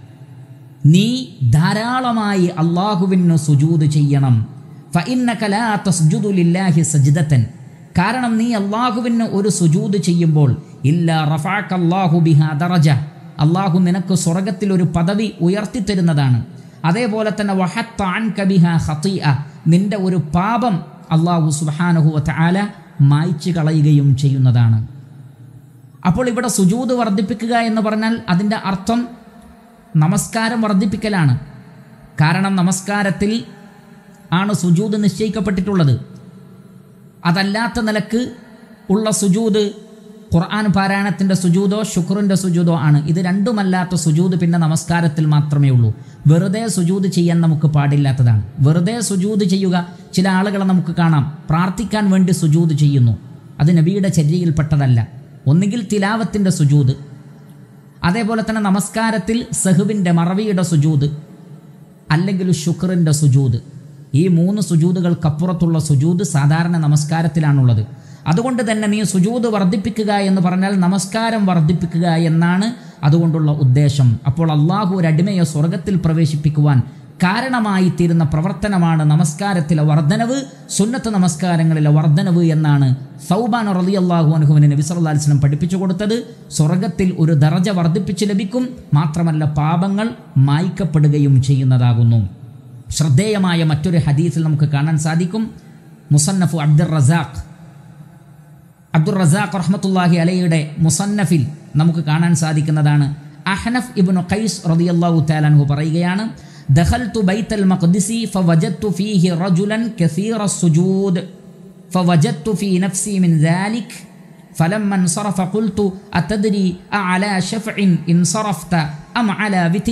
നീ ധാരാളമായി അള്ളാഹുവിന് സുജൂദ് ചെയ്യണം ഫഇന്നക ലാ തസ്ജുദു ലില്ലാഹി സജ്ദതൻ കാരണം നീ അള്ളാഹുവിന് ഒരു സുജൂദ് ചെയ്യുമ്പോൾ ഇല്ല റഫാഖ് അള്ളാഹു ബിഹാ ദറജ അള്ളാഹു നിനക്ക് സ്വർഗത്തിൽ ഒരു പദവി ഉയർത്തിത്തരുന്നതാണ് അതേപോലെ തന്നെ വഹത്ത അൻ കബിഹ ഹത്തിഅ നിന്റെ ഒരു പാപം അള്ളാഹു സുബാനഹുവ ആല മായ്ച്ചു കളയുകയും ചെയ്യുന്നതാണ് അപ്പോൾ ഇവിടെ സുജൂദ് വർദ്ധിപ്പിക്കുക എന്ന് പറഞ്ഞാൽ അതിൻ്റെ അർത്ഥം നമസ്കാരം വർദ്ധിപ്പിക്കലാണ് കാരണം നമസ്കാരത്തിൽ ആണ് സുജൂദ് നിശ്ചയിക്കപ്പെട്ടിട്ടുള്ളത് അതല്ലാത്ത നിലക്ക് ഉള്ള സുജൂദ് ഖുർആൻ പാരായണത്തിൻ്റെ സുജൂദോ ശുക്റിൻ്റെ സുജൂദോ ആണ് ഇത് രണ്ടുമല്ലാത്ത സുജൂദ് പിന്നെ നമസ്കാരത്തിൽ മാത്രമേ ഉള്ളൂ വെറുതെ സുജൂദ് ചെയ്യാൻ നമുക്ക് പാടില്ലാത്തതാണ് വെറുതെ സുജൂദ് ചെയ്യുക ചില ആളുകളെ നമുക്ക് കാണാം പ്രാർത്ഥിക്കാൻ വേണ്ടി സുജൂദ് ചെയ്യുന്നു അത് നബിയുടെ ചര്യയിൽപ്പെട്ടതല്ല ഒന്നുകിൽ തിലാവത്തിൻ്റെ സുജൂദ് അതേപോലെ തന്നെ നമസ്കാരത്തിൽ സഹുവിൻ്റെ മറവിയുടെ സുജൂദ് അല്ലെങ്കിൽ ശുക്റിൻ്റെ സുജൂദ് ഈ മൂന്ന് സുജൂദുകൾക്കപ്പുറത്തുള്ള സുജൂദ് സാധാരണ നമസ്കാരത്തിലാണുള്ളത് അതുകൊണ്ട് തന്നെ നീ സുജൂദ് വർദ്ധിപ്പിക്കുക എന്ന് പറഞ്ഞാൽ നമസ്കാരം വർദ്ധിപ്പിക്കുക എന്നാണ് അതുകൊണ്ടുള്ള ഉദ്ദേശം അപ്പോൾ അള്ളാഹു ഒരു അടിമയെ സ്വർഗത്തിൽ പ്രവേശിപ്പിക്കുവാൻ കാരണമായി തീരുന്ന പ്രവർത്തനമാണ് നമസ്കാരത്തിലെ വർധനവ് സുന്നത്ത് നമസ്കാരങ്ങളിലെ വർധനവ് എന്നാണ് സൗബാൻ റലി അള്ളാഹു അനുഹുവിന് നബി സല്ലല്ലാഹു അലൈഹി വസല്ലം പഠിപ്പിച്ചു കൊടുത്തത് സ്വർഗത്തിൽ ഒരു ദറജ വർദ്ധിപ്പിച്ച് ലഭിക്കും മാത്രമല്ല പാപങ്ങൾ മായ്ക്കപ്പെടുകയും ചെയ്യുന്നതാകുന്നു ശ്രദ്ധേയമായ മറ്റൊരു ഹദീസിൽ നമുക്ക് കാണാൻ സാധിക്കും മുസന്നഫു അബ്ദുർ റസാഖ് അബ്ദുൾ റസാഖ് റഹ്മത്തുല്ലാഹി അലയുടെ മുസന്നഫിൽ നമുക്ക് കാണാൻ സാധിക്കുന്നതാണ് അഹ്നഫ് ഇബ്നു ഖൈസ് റളിയല്ലാഹു തആലാൻഹു പറയുകയാണ് ദഖൽതു ബൈത്തൽ മഖ്ദിസി ഫവജദ്തു ഫീഹി റജുലൻ കസീറ സുജൂദ് ഫവജദ്തു ഫീ നഫ്സി മിൻ ذلك فلما انصرف قلت أتدري أعلى شفع انصرفت أم على وتر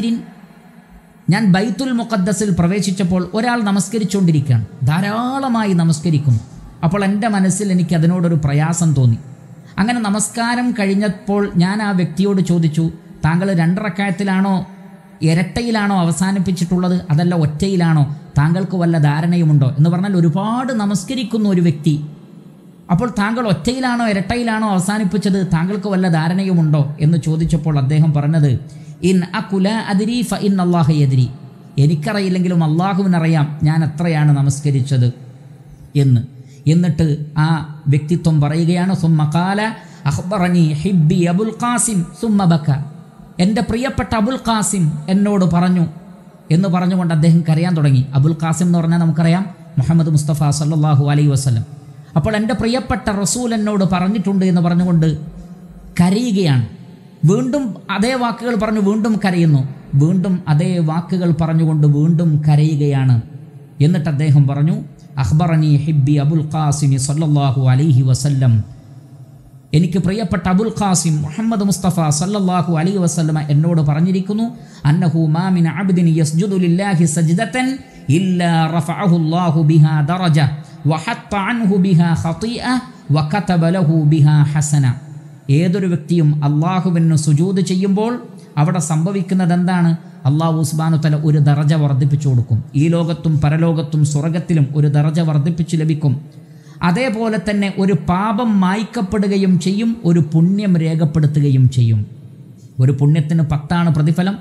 ഞാൻ ബൈത്തുൽ മുഖദ്ദസിൽ പ്രവേശിച്ചപ്പോൾ ഒരാൾ നമസ്കരിച്ചുകൊണ്ടിരിക്കുകയാണ് ധാരാളമായി നമസ്കരിക്കുന്നു അപ്പോൾ എൻ്റെ മനസ്സിൽ എനിക്ക് അതിനോടൊരു പ്രയാസം തോന്നി അങ്ങനെ നമസ്കാരം കഴിഞ്ഞപ്പോൾ ഞാൻ ആ വ്യക്തിയോട് ചോദിച്ചു താങ്കൾ രണ്ടറക്കായത്തിലാണോ ഇരട്ടയിലാണോ അവസാനിപ്പിച്ചിട്ടുള്ളത് അതല്ല ഒറ്റയിലാണോ താങ്കൾക്ക് വല്ല ധാരണയുമുണ്ടോ എന്ന് പറഞ്ഞാൽ ഒരുപാട് നമസ്കരിക്കുന്ന ഒരു വ്യക്തി അപ്പോൾ താങ്കൾ ഒറ്റയിലാണോ ഇരട്ടയിലാണോ അവസാനിപ്പിച്ചത് താങ്കൾക്ക് വല്ല ധാരണയുമുണ്ടോ എന്ന് ചോദിച്ചപ്പോൾ അദ്ദേഹം പറഞ്ഞത് ഇൻ അകുല അതിരി ഫ ഇൻ അള്ളാഹ എതിരി എനിക്കറിയില്ലെങ്കിലും അള്ളാഹുവിനറിയാം ഞാൻ എത്രയാണ് നമസ്കരിച്ചത് എന്ന് എന്നിട്ട് ആ വ്യക്തിത്വം പറയുകയാണ് സുമ്മക്കാല അഹ്ബറനി ഹിബി അബുൽ ഖാസിം സുമ്മബക്ക എൻ്റെ പ്രിയപ്പെട്ട അബുൽ ഖാസിം എന്നോട് പറഞ്ഞു എന്ന് പറഞ്ഞുകൊണ്ട് അദ്ദേഹം കരയാൻ തുടങ്ങി അബുൽ ഖാസിം എന്ന് പറഞ്ഞാൽ നമുക്കറിയാം മുഹമ്മദ് മുസ്തഫ സല്ലാഹു അലൈ വസ്ലം അപ്പോൾ എൻ്റെ പ്രിയപ്പെട്ട റസൂൽ എന്നോട് പറഞ്ഞിട്ടുണ്ട് എന്ന് പറഞ്ഞുകൊണ്ട് കരയുകയാണ് വീണ്ടും അതേ വാക്കുകൾ പറഞ്ഞു വീണ്ടും കരയുന്നു വീണ്ടും അതേ വാക്കുകൾ പറഞ്ഞുകൊണ്ട് വീണ്ടും കരയുകയാണ് എന്നിട്ട് അദ്ദേഹം പറഞ്ഞു അഖ്ബറനി ഹിബി അബുൽ ഖാസിമി സല്ലല്ലാഹു അലൈഹി വസല്ലം എനിക്ക് പ്രിയപ്പെട്ട അബുൽ ഖാസിം മുഹമ്മദ് മുസ്തഫ സല്ലല്ലാഹു അലൈഹി വസല്ലമ എന്നോട് പറഞ്ഞിരിക്കുന്നു അന്നഹു മാമിൻ അബ്ദിൻ യസ്ജുദു ലില്ലാഹി സജ്ദതൻ ഇല്ലാ റഫഅഹു അല്ലാഹു ബിഹാ ദറജ വഹത്ത അൻഹു ബിഹാ ഖതീഅ വകതബ ലഹു ബിഹാ ഹസന ഏതൊരു വ്യക്തിയും അള്ളാഹുവിന് സുജൂദ് ചെയ്യുമ്പോൾ അവിടെ സംഭവിക്കുന്നത് എന്താണ് അള്ളാഹു ഉസ്ബാനു തല ഒരു ദറജ വർദ്ധിപ്പിച്ചു കൊടുക്കും ഈ ലോകത്തും പരലോകത്തും സ്വർഗത്തിലും ഒരു ദറജ വർദ്ധിപ്പിച്ചു ലഭിക്കും അതേപോലെ തന്നെ ഒരു പാപം മായ്ക്കപ്പെടുകയും ചെയ്യും ഒരു പുണ്യം രേഖപ്പെടുത്തുകയും ചെയ്യും ഒരു പുണ്യത്തിന് പത്താണ് പ്രതിഫലം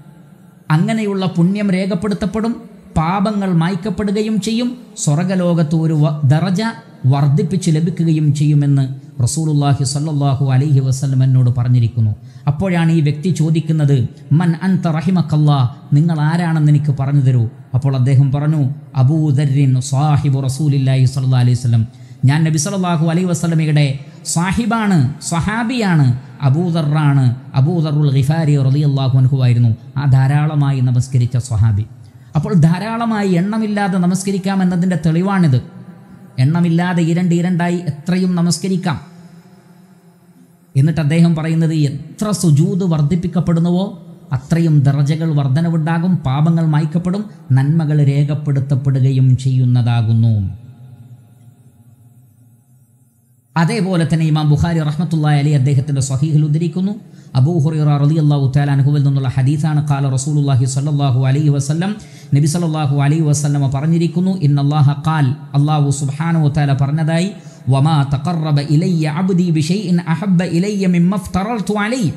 അങ്ങനെയുള്ള പുണ്യം രേഖപ്പെടുത്തപ്പെടും പാപങ്ങൾ മായ്ക്കപ്പെടുകയും ചെയ്യും സ്വർഗലോകത്ത് ഒരു വ- ദറജ വർദ്ധിപ്പിച്ച് ലഭിക്കുകയും ചെയ്യുമെന്ന് റസൂലുള്ളാഹി സ്വല്ലല്ലാഹു അലൈഹി വസല്ലം എന്നോട് പറഞ്ഞിരിക്കുന്നു അപ്പോഴാണ് ഈ വ്യക്തി ചോദിക്കുന്നത് മൻ അൻത റഹിമക്കല്ലാ നിങ്ങൾ ആരാണെന്ന് എനിക്ക് പറഞ്ഞു തരൂ അപ്പോൾ അദ്ദേഹം പറഞ്ഞു അബൂദരിൻ സാഹിബു റസൂലില്ലാഹി സ്വല്ലല്ലാഹു അലൈഹി വസല്ലം ഞാൻ നബി സല്ലല്ലാഹു അലൈഹി വസല്ലമയുടെ സാഹിബാണ് സഹാബിയാണ് അബൂദറാണ് അബൂദറുൽ ഖിഫാരി റളിയല്ലാഹു അൻഹു ആയിരുന്നു ആ ധാരാളമായി നമസ്കരിച്ച സ്വഹാബി അപ്പോൾ ധാരാളമായി എണ്ണമില്ലാതെ നമസ്കരിക്കാം എന്നതിൻ്റെ തെളിവാണിത് എണ്ണമില്ലാതെ ഇരണ്ട് ഇരണ്ടായി എത്രയും നമസ്കരിക്കാം എന്നിട്ട് അദ്ദേഹം പറയുന്നത് എത്ര സുജൂത് വർദ്ധിപ്പിക്കപ്പെടുന്നുവോ അത്രയും ദർജകൾ വർധനവുണ്ടാകും പാപങ്ങൾ മായ്ക്കപ്പെടും നന്മകൾ രേഖപ്പെടുത്തപ്പെടുകയും ചെയ്യുന്നതാകുന്നു അതേപോലെ തന്നെ ഇമാം ബുഖാരി റഹ്മത്തുള്ളാഹി അലി അദ്ദേഹത്തിന്റെ സ്വഹീഹിൽ ഉദ്ധരിക്കുന്നു അബൂ ഹുറൈറ റളിയല്ലാഹു തആല അൻഹുവിൽ നിന്നുള്ള ഹദീസാണ് ഖാല റസൂലുള്ളാഹി സ്വല്ലല്ലാഹു അലൈഹി വസല്ലം നബി സല്ലല്ലാഹു അലൈഹി വസല്ലമ പറഞ്ഞിരിക്കുന്നു ഇന്നല്ലാഹ ഖാൽ അല്ലാഹു സുബ്ഹാനഹു വതആല പറഞ്ഞതായി വമാ തഖറബ ഇലയ്യ അബ്ദി ബിശൈഇൻ അഹബ്ബ ഇലയ്യ മിമ്മ ഫ്തറൽതു അലൈഹി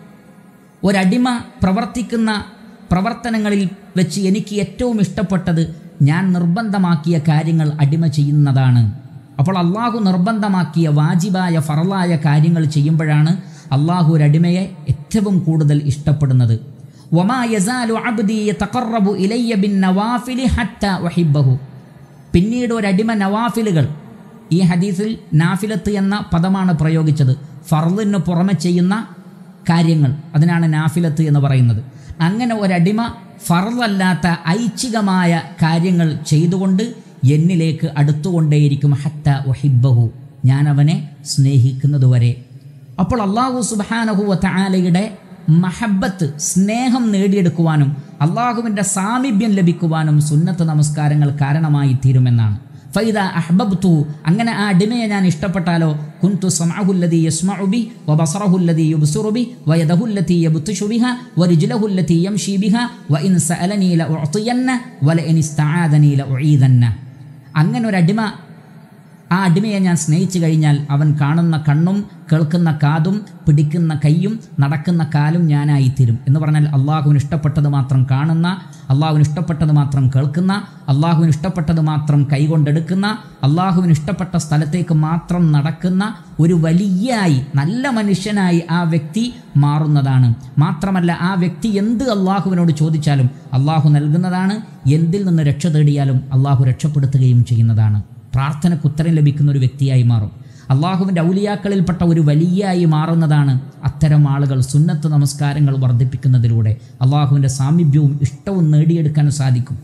ഒരടിമ പ്രവർത്തിക്കുന്ന പ്രവർത്തനങ്ങളിൽ വെച്ച് എനിക്ക് ഏറ്റവും ഇഷ്ടപ്പെട്ടത് ഞാൻ നിർബന്ധമാക്കിയ കാര്യങ്ങൾ അടിമ ചെയ്യുന്നതാണ് അപ്പോൾ അള്ളാഹു നിർബന്ധമാക്കിയ വാജിബായ ഫറലായ കാര്യങ്ങൾ ചെയ്യുമ്പോഴാണ് അള്ളാഹു ഒരടിമയെ ഏറ്റവും കൂടുതൽ ഇഷ്ടപ്പെടുന്നത് വമാ യസാലു അബ്ദി യതഖറബു ഇലയ്യ ബിൻ നവാഫിലി ഹത്ത വഹിബ്ബഹു പിന്നീട് ഒരടിമ നവാഫിലുകൾ ഈ ഹദീസിൽ നാഫിലത്ത് എന്ന പദമാണ് പ്രയോഗിച്ചത് ഫർലിന് പുറമെ ചെയ്യുന്ന കാര്യങ്ങൾ അതിനാണ് നാഫിലത്ത് എന്ന് പറയുന്നത് അങ്ങനെ ഒരടിമ ഫർലല്ലാത്ത ഐച്ഛികമായ കാര്യങ്ങൾ ചെയ്തുകൊണ്ട് എന്നിലേക്ക് അടുത്തുകൊണ്ടേയിരിക്കും ഹത്ത ഒഹിബഹു ഞാൻ അവനെ സ്നേഹിക്കുന്നതുവരെ അപ്പോൾ അള്ളാഹു സുബാനഹുവ താലയുടെ മഹബത്ത് സ്നേഹം നേടിയെടുക്കുവാനും അള്ളാഹുവിൻ്റെ സാമീപ്യം ലഭിക്കുവാനും സുന്നത്ത് നമസ്കാരങ്ങൾ കാരണമായി തീരുമെന്നാണ് ഫൈദ അഹ്ബബ്തു അങ്ങനെ ആ അടിമയെ ഞാൻ ഇഷ്ടപ്പെട്ടാലോ കുന്തു സമഅഹുല്ലദി യസ്മഉ ബി വബസറഹുല്ലദി യുബ്സിറു ബി വയദഹുല്ലതി യബ്തിഷു ബിഹ വരിജ്ലഹുല്ലതി യംശി ബിഹ വഇൻ സഅലനി ലഉഅതിയന്ന വലഇൻ ഇസ്തആദനി ലഉഈദന്ന അങ്ങനെ ഒരു അടിമ ആ അടിമയെ ഞാൻ സ്നേഹിച്ചു കഴിഞ്ഞാൽ അവൻ കാണുന്ന കണ്ണും കേൾക്കുന്ന കാതും പിടിക്കുന്ന കൈയും നടക്കുന്ന കാലും ഞാനായിത്തീരും എന്ന് പറഞ്ഞാൽ അള്ളാഹുവിന് ഇഷ്ടപ്പെട്ടത് മാത്രം കാണുന്ന അള്ളാഹുവിന് ഇഷ്ടപ്പെട്ടത് മാത്രം കേൾക്കുന്ന അള്ളാഹുവിന് ഇഷ്ടപ്പെട്ടത് മാത്രം കൈകൊണ്ടെടുക്കുന്ന അള്ളാഹുവിന് ഇഷ്ടപ്പെട്ട സ്ഥലത്തേക്ക് മാത്രം നടക്കുന്ന ഒരു വലിയായി നല്ല മനുഷ്യനായി ആ വ്യക്തി മാറുന്നതാണ് മാത്രമല്ല ആ വ്യക്തി എന്ത് അള്ളാഹുവിനോട് ചോദിച്ചാലും അള്ളാഹു നൽകുന്നതാണ് എന്തിൽ നിന്ന് രക്ഷ തേടിയാലും അള്ളാഹു രക്ഷപ്പെടുത്തുകയും ചെയ്യുന്നതാണ് പ്രാർത്ഥനയ്ക്ക് ഉത്തരം ലഭിക്കുന്ന ഒരു വ്യക്തിയായി മാറും അള്ളാഹുവിൻ്റെ ഔലിയാക്കളിൽപ്പെട്ട ഒരു വലിയായി മാറുന്നതാണ് അത്തരം ആളുകൾ സുന്നത്ത് നമസ്കാരങ്ങൾ വർദ്ധിപ്പിക്കുന്നതിലൂടെ അള്ളാഹുവിൻ്റെ സാമീപ്യവും ഇഷ്ടവും നേടിയെടുക്കാൻ സാധിക്കും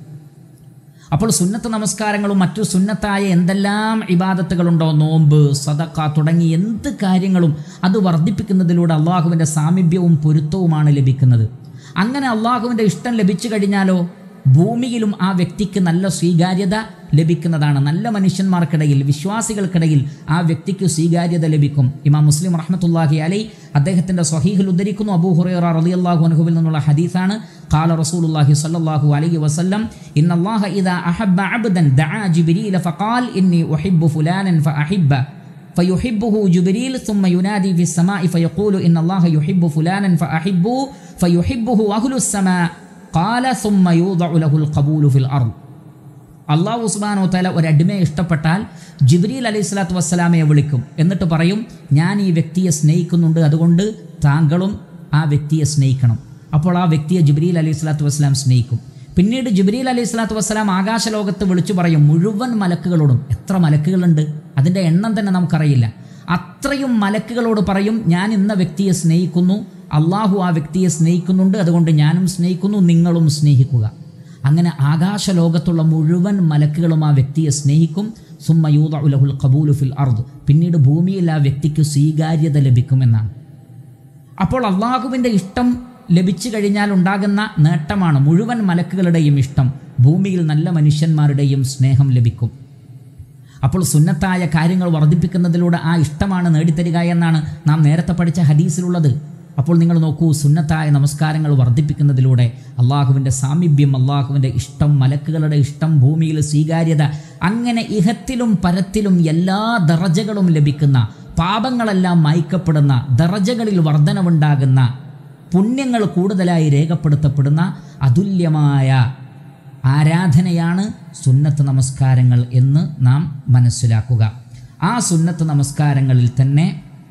അപ്പോൾ സുന്നത്ത് നമസ്കാരങ്ങളും മറ്റു സുന്നത്തായ എന്തെല്ലാം ഇബാദത്തുകളുണ്ടോ നോമ്പ് സദക്ക തുടങ്ങി എന്ത് കാര്യങ്ങളും അത് വർദ്ധിപ്പിക്കുന്നതിലൂടെ അള്ളാഹുവിൻ്റെ സാമീപ്യവും പൊരുത്തവുമാണ് ലഭിക്കുന്നത് അങ്ങനെ അള്ളാഹുവിൻ്റെ ഇഷ്ടം ലഭിച്ചു കഴിഞ്ഞാലോ ഭൂമിയിലും ആ വ്യക്തിക്ക് നല്ല സ്വീകാര്യത ലഭിക്കുന്നതാണ് നല്ല മനുഷ്യന്മാർക്കിടയിൽ വിശ്വാസികൾക്കിടയിൽ ആ വ്യക്തിക്ക് സ്വീകാര്യത ലഭിക്കും ഇമാം മുസ്ലിം റഹ്മത്തുല്ലാഹി അലൈ അദ്ദേഹത്തിൻ്റെ സ്വഹീഹിൽ ഉദ്ധരിക്കുന്നു അബൂ ഹുറൈറ റളിയല്ലാഹു അൻഹുവിൽ നിന്നുള്ള ഹദീസാണ് قال رسول الله صلى الله عليه وسلم إن الله إذا أحب عبدا دعا جبريل فقال إني أحب فلانا فأحبه فيحبه جبريل ثم ينادي في السماء فيقول إن الله يحب فلانا فأحبه فيحبه أهل السماء قال ثم يوضع له القبول في الأرض അള്ളാഹു സുബാനോ തല ഒരടിമയെ ഇഷ്ടപ്പെട്ടാൽ ജിബ്രീൽ അലൈഹി സ്വലാത്തു വസ്സലാമയെ വിളിക്കും എന്നിട്ട് പറയും ഞാൻ ഈ വ്യക്തിയെ സ്നേഹിക്കുന്നുണ്ട് അതുകൊണ്ട് താങ്കളും ആ വ്യക്തിയെ സ്നേഹിക്കണം അപ്പോൾ ആ വ്യക്തിയെ ജിബ്രീൽ അലൈഹി സ്വലാത്തു വസ്സലാം സ്നേഹിക്കും പിന്നീട് ജിബ്രീൽ അലൈഹി സ്വലാത്തു വസ്സലാം ആകാശലോകത്ത് വിളിച്ചു പറയും മുഴുവൻ മലക്കുകളോടും എത്ര മലക്കുകളുണ്ട് അതിൻ്റെ എണ്ണം തന്നെ നമുക്കറിയില്ല അത്രയും മലക്കുകളോട് പറയും ഞാൻ ഇന്ന വ്യക്തിയെ സ്നേഹിക്കുന്നു അള്ളാഹു ആ വ്യക്തിയെ സ്നേഹിക്കുന്നുണ്ട് അതുകൊണ്ട് ഞാനും സ്നേഹിക്കുന്നു നിങ്ങളും സ്നേഹിക്കുക അങ്ങനെ ആകാശലോകത്തുള്ള മുഴുവൻ മലക്കുകളും ആ വ്യക്തിയെ സ്നേഹിക്കും സുമ്മയൂദ ഉലഹുൽ ഖബൂലു ഫിൽ അർദ് പിന്നീട് ഭൂമിയിൽ ആ വ്യക്തിക്ക് സ്വീകാര്യത ലഭിക്കുമെന്നാണ് അപ്പോൾ അള്ളാഹുവിൻ്റെ ഇഷ്ടം ലഭിച്ചു കഴിഞ്ഞാൽ ഉണ്ടാകുന്ന നേട്ടമാണ് മുഴുവൻ മലക്കുകളുടെയും ഇഷ്ടം ഭൂമിയിൽ നല്ല മനുഷ്യന്മാരുടെയും സ്നേഹം ലഭിക്കും അപ്പോൾ സുന്നത്തായ കാര്യങ്ങൾ വർദ്ധിപ്പിക്കുന്നതിലൂടെ ആ ഇഷ്ടമാണ് നേടിത്തരിക എന്നാണ് നാം നേരത്തെ പഠിച്ച ഹദീസിലുള്ളത് അപ്പോൾ നിങ്ങൾ നോക്കൂ സുന്നത്തായ നമസ്കാരങ്ങൾ വർദ്ധിപ്പിക്കുന്നതിലൂടെ അള്ളാഹുവിൻ്റെ സാമീപ്യം അള്ളാഹുവിൻ്റെ ഇഷ്ടം മലക്കുകളുടെ ഇഷ്ടം ഭൂമിയിൽ സ്വീകാര്യത അങ്ങനെ ഇഹത്തിലും പരത്തിലും എല്ലാ ദറജകളും ലഭിക്കുന്ന പാപങ്ങളെല്ലാം മായ്ക്കപ്പെടുന്ന ദറജകളിൽ വർധനവുണ്ടാകുന്ന പുണ്യങ്ങൾ കൂടുതലായി രേഖപ്പെടുത്തപ്പെടുന്ന അതുല്യമായ ആരാധനയാണ് സുന്നത്ത് നമസ്കാരങ്ങൾ എന്ന് നാം മനസ്സിലാക്കുക ആ സുന്നത്ത് നമസ്കാരങ്ങളിൽ തന്നെ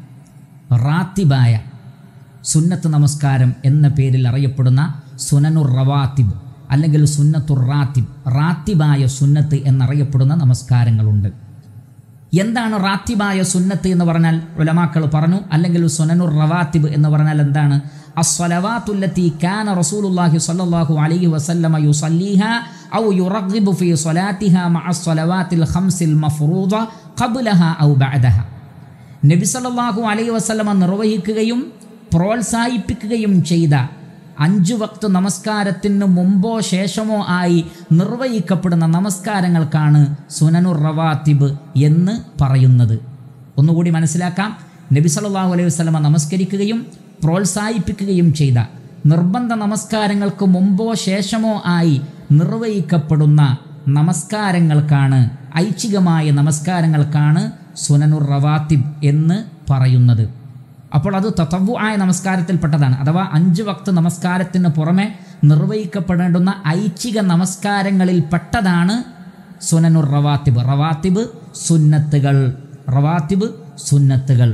റാത്തിബായ സുന്നത്ത് നമസ്കാരം എന്ന പേരിൽ അറിയപ്പെടുന്ന സുനനുർ റവാത്തിബ് അല്ലെങ്കിൽ സുന്നത്തുർ റാത്തിബ് റാത്തിബായ സുന്നത്ത് എന്നറിയപ്പെടുന്ന നമസ്കാരങ്ങളുണ്ട് എന്താണ് റാത്തിബായ സുന്നത്ത് എന്ന് പറഞ്ഞാൽ ഉലമാക്കൾ പറഞ്ഞു അല്ലെങ്കിൽ സുനനുർ റവാത്തിബ് എന്ന് പറഞ്ഞാൽ എന്താണ് അസ്വലവാത്തുല്ലത്തി കാന റസൂലുള്ളാഹി സ്വല്ലല്ലാഹു അലൈഹി വസല്ലമ യുസല്ലീഹ ഔ യുറഗ്ബു ഫീ സ്വലാത്തിഹ മഅ സ്വലവാത്തിൽ ഖംസിൽ മഫ്റൂദ ഖബ്ലഹ ഔ ബഅദഹ നബി സല്ലല്ലാഹു അലൈഹി വസല്ലമ നിർവഹിക്കുകയും പ്രോത്സാഹിപ്പിക്കുകയും ചെയ്ത അഞ്ചു വക്ത് നമസ്കാരത്തിന് മുമ്പോ ശേഷമോ ആയി നിർവഹിക്കപ്പെടുന്ന നമസ്കാരങ്ങൾക്കാണ് സുനനുർ റവാത്തിബ് എന്ന് പറയുന്നത് ഒന്നുകൂടി മനസ്സിലാക്കാം നബി സല്ലല്ലാഹു അലൈഹി വസല്ലമ നമസ്കരിക്കുകയും പ്രോത്സാഹിപ്പിക്കുകയും ചെയ്ത നിർബന്ധ നമസ്കാരങ്ങൾക്ക് മുമ്പോ ശേഷമോ ആയി നിർവഹിക്കപ്പെടുന്ന നമസ്കാരങ്ങൾക്കാണ് ഐച്ഛികമായ നമസ്കാരങ്ങൾക്കാണ് സുനനുർ റവാത്തിബ് എന്ന് പറയുന്നത് അപ്പോൾ അത് തത്തവു ആയ നമസ്കാരത്തിൽപ്പെട്ടതാണ് അഥവാ അഞ്ച് വക്ത് നമസ്കാരത്തിന് പുറമെ നിർവഹിക്കപ്പെടേണ്ടുന്ന ഐച്ഛിക നമസ്കാരങ്ങളിൽ പെട്ടതാണ് സുനനുർ റവാത്തിബ് റവാത്തിബ് സുന്നത്തുകൾ റവാത്തിബ് സുന്നത്തുകൾ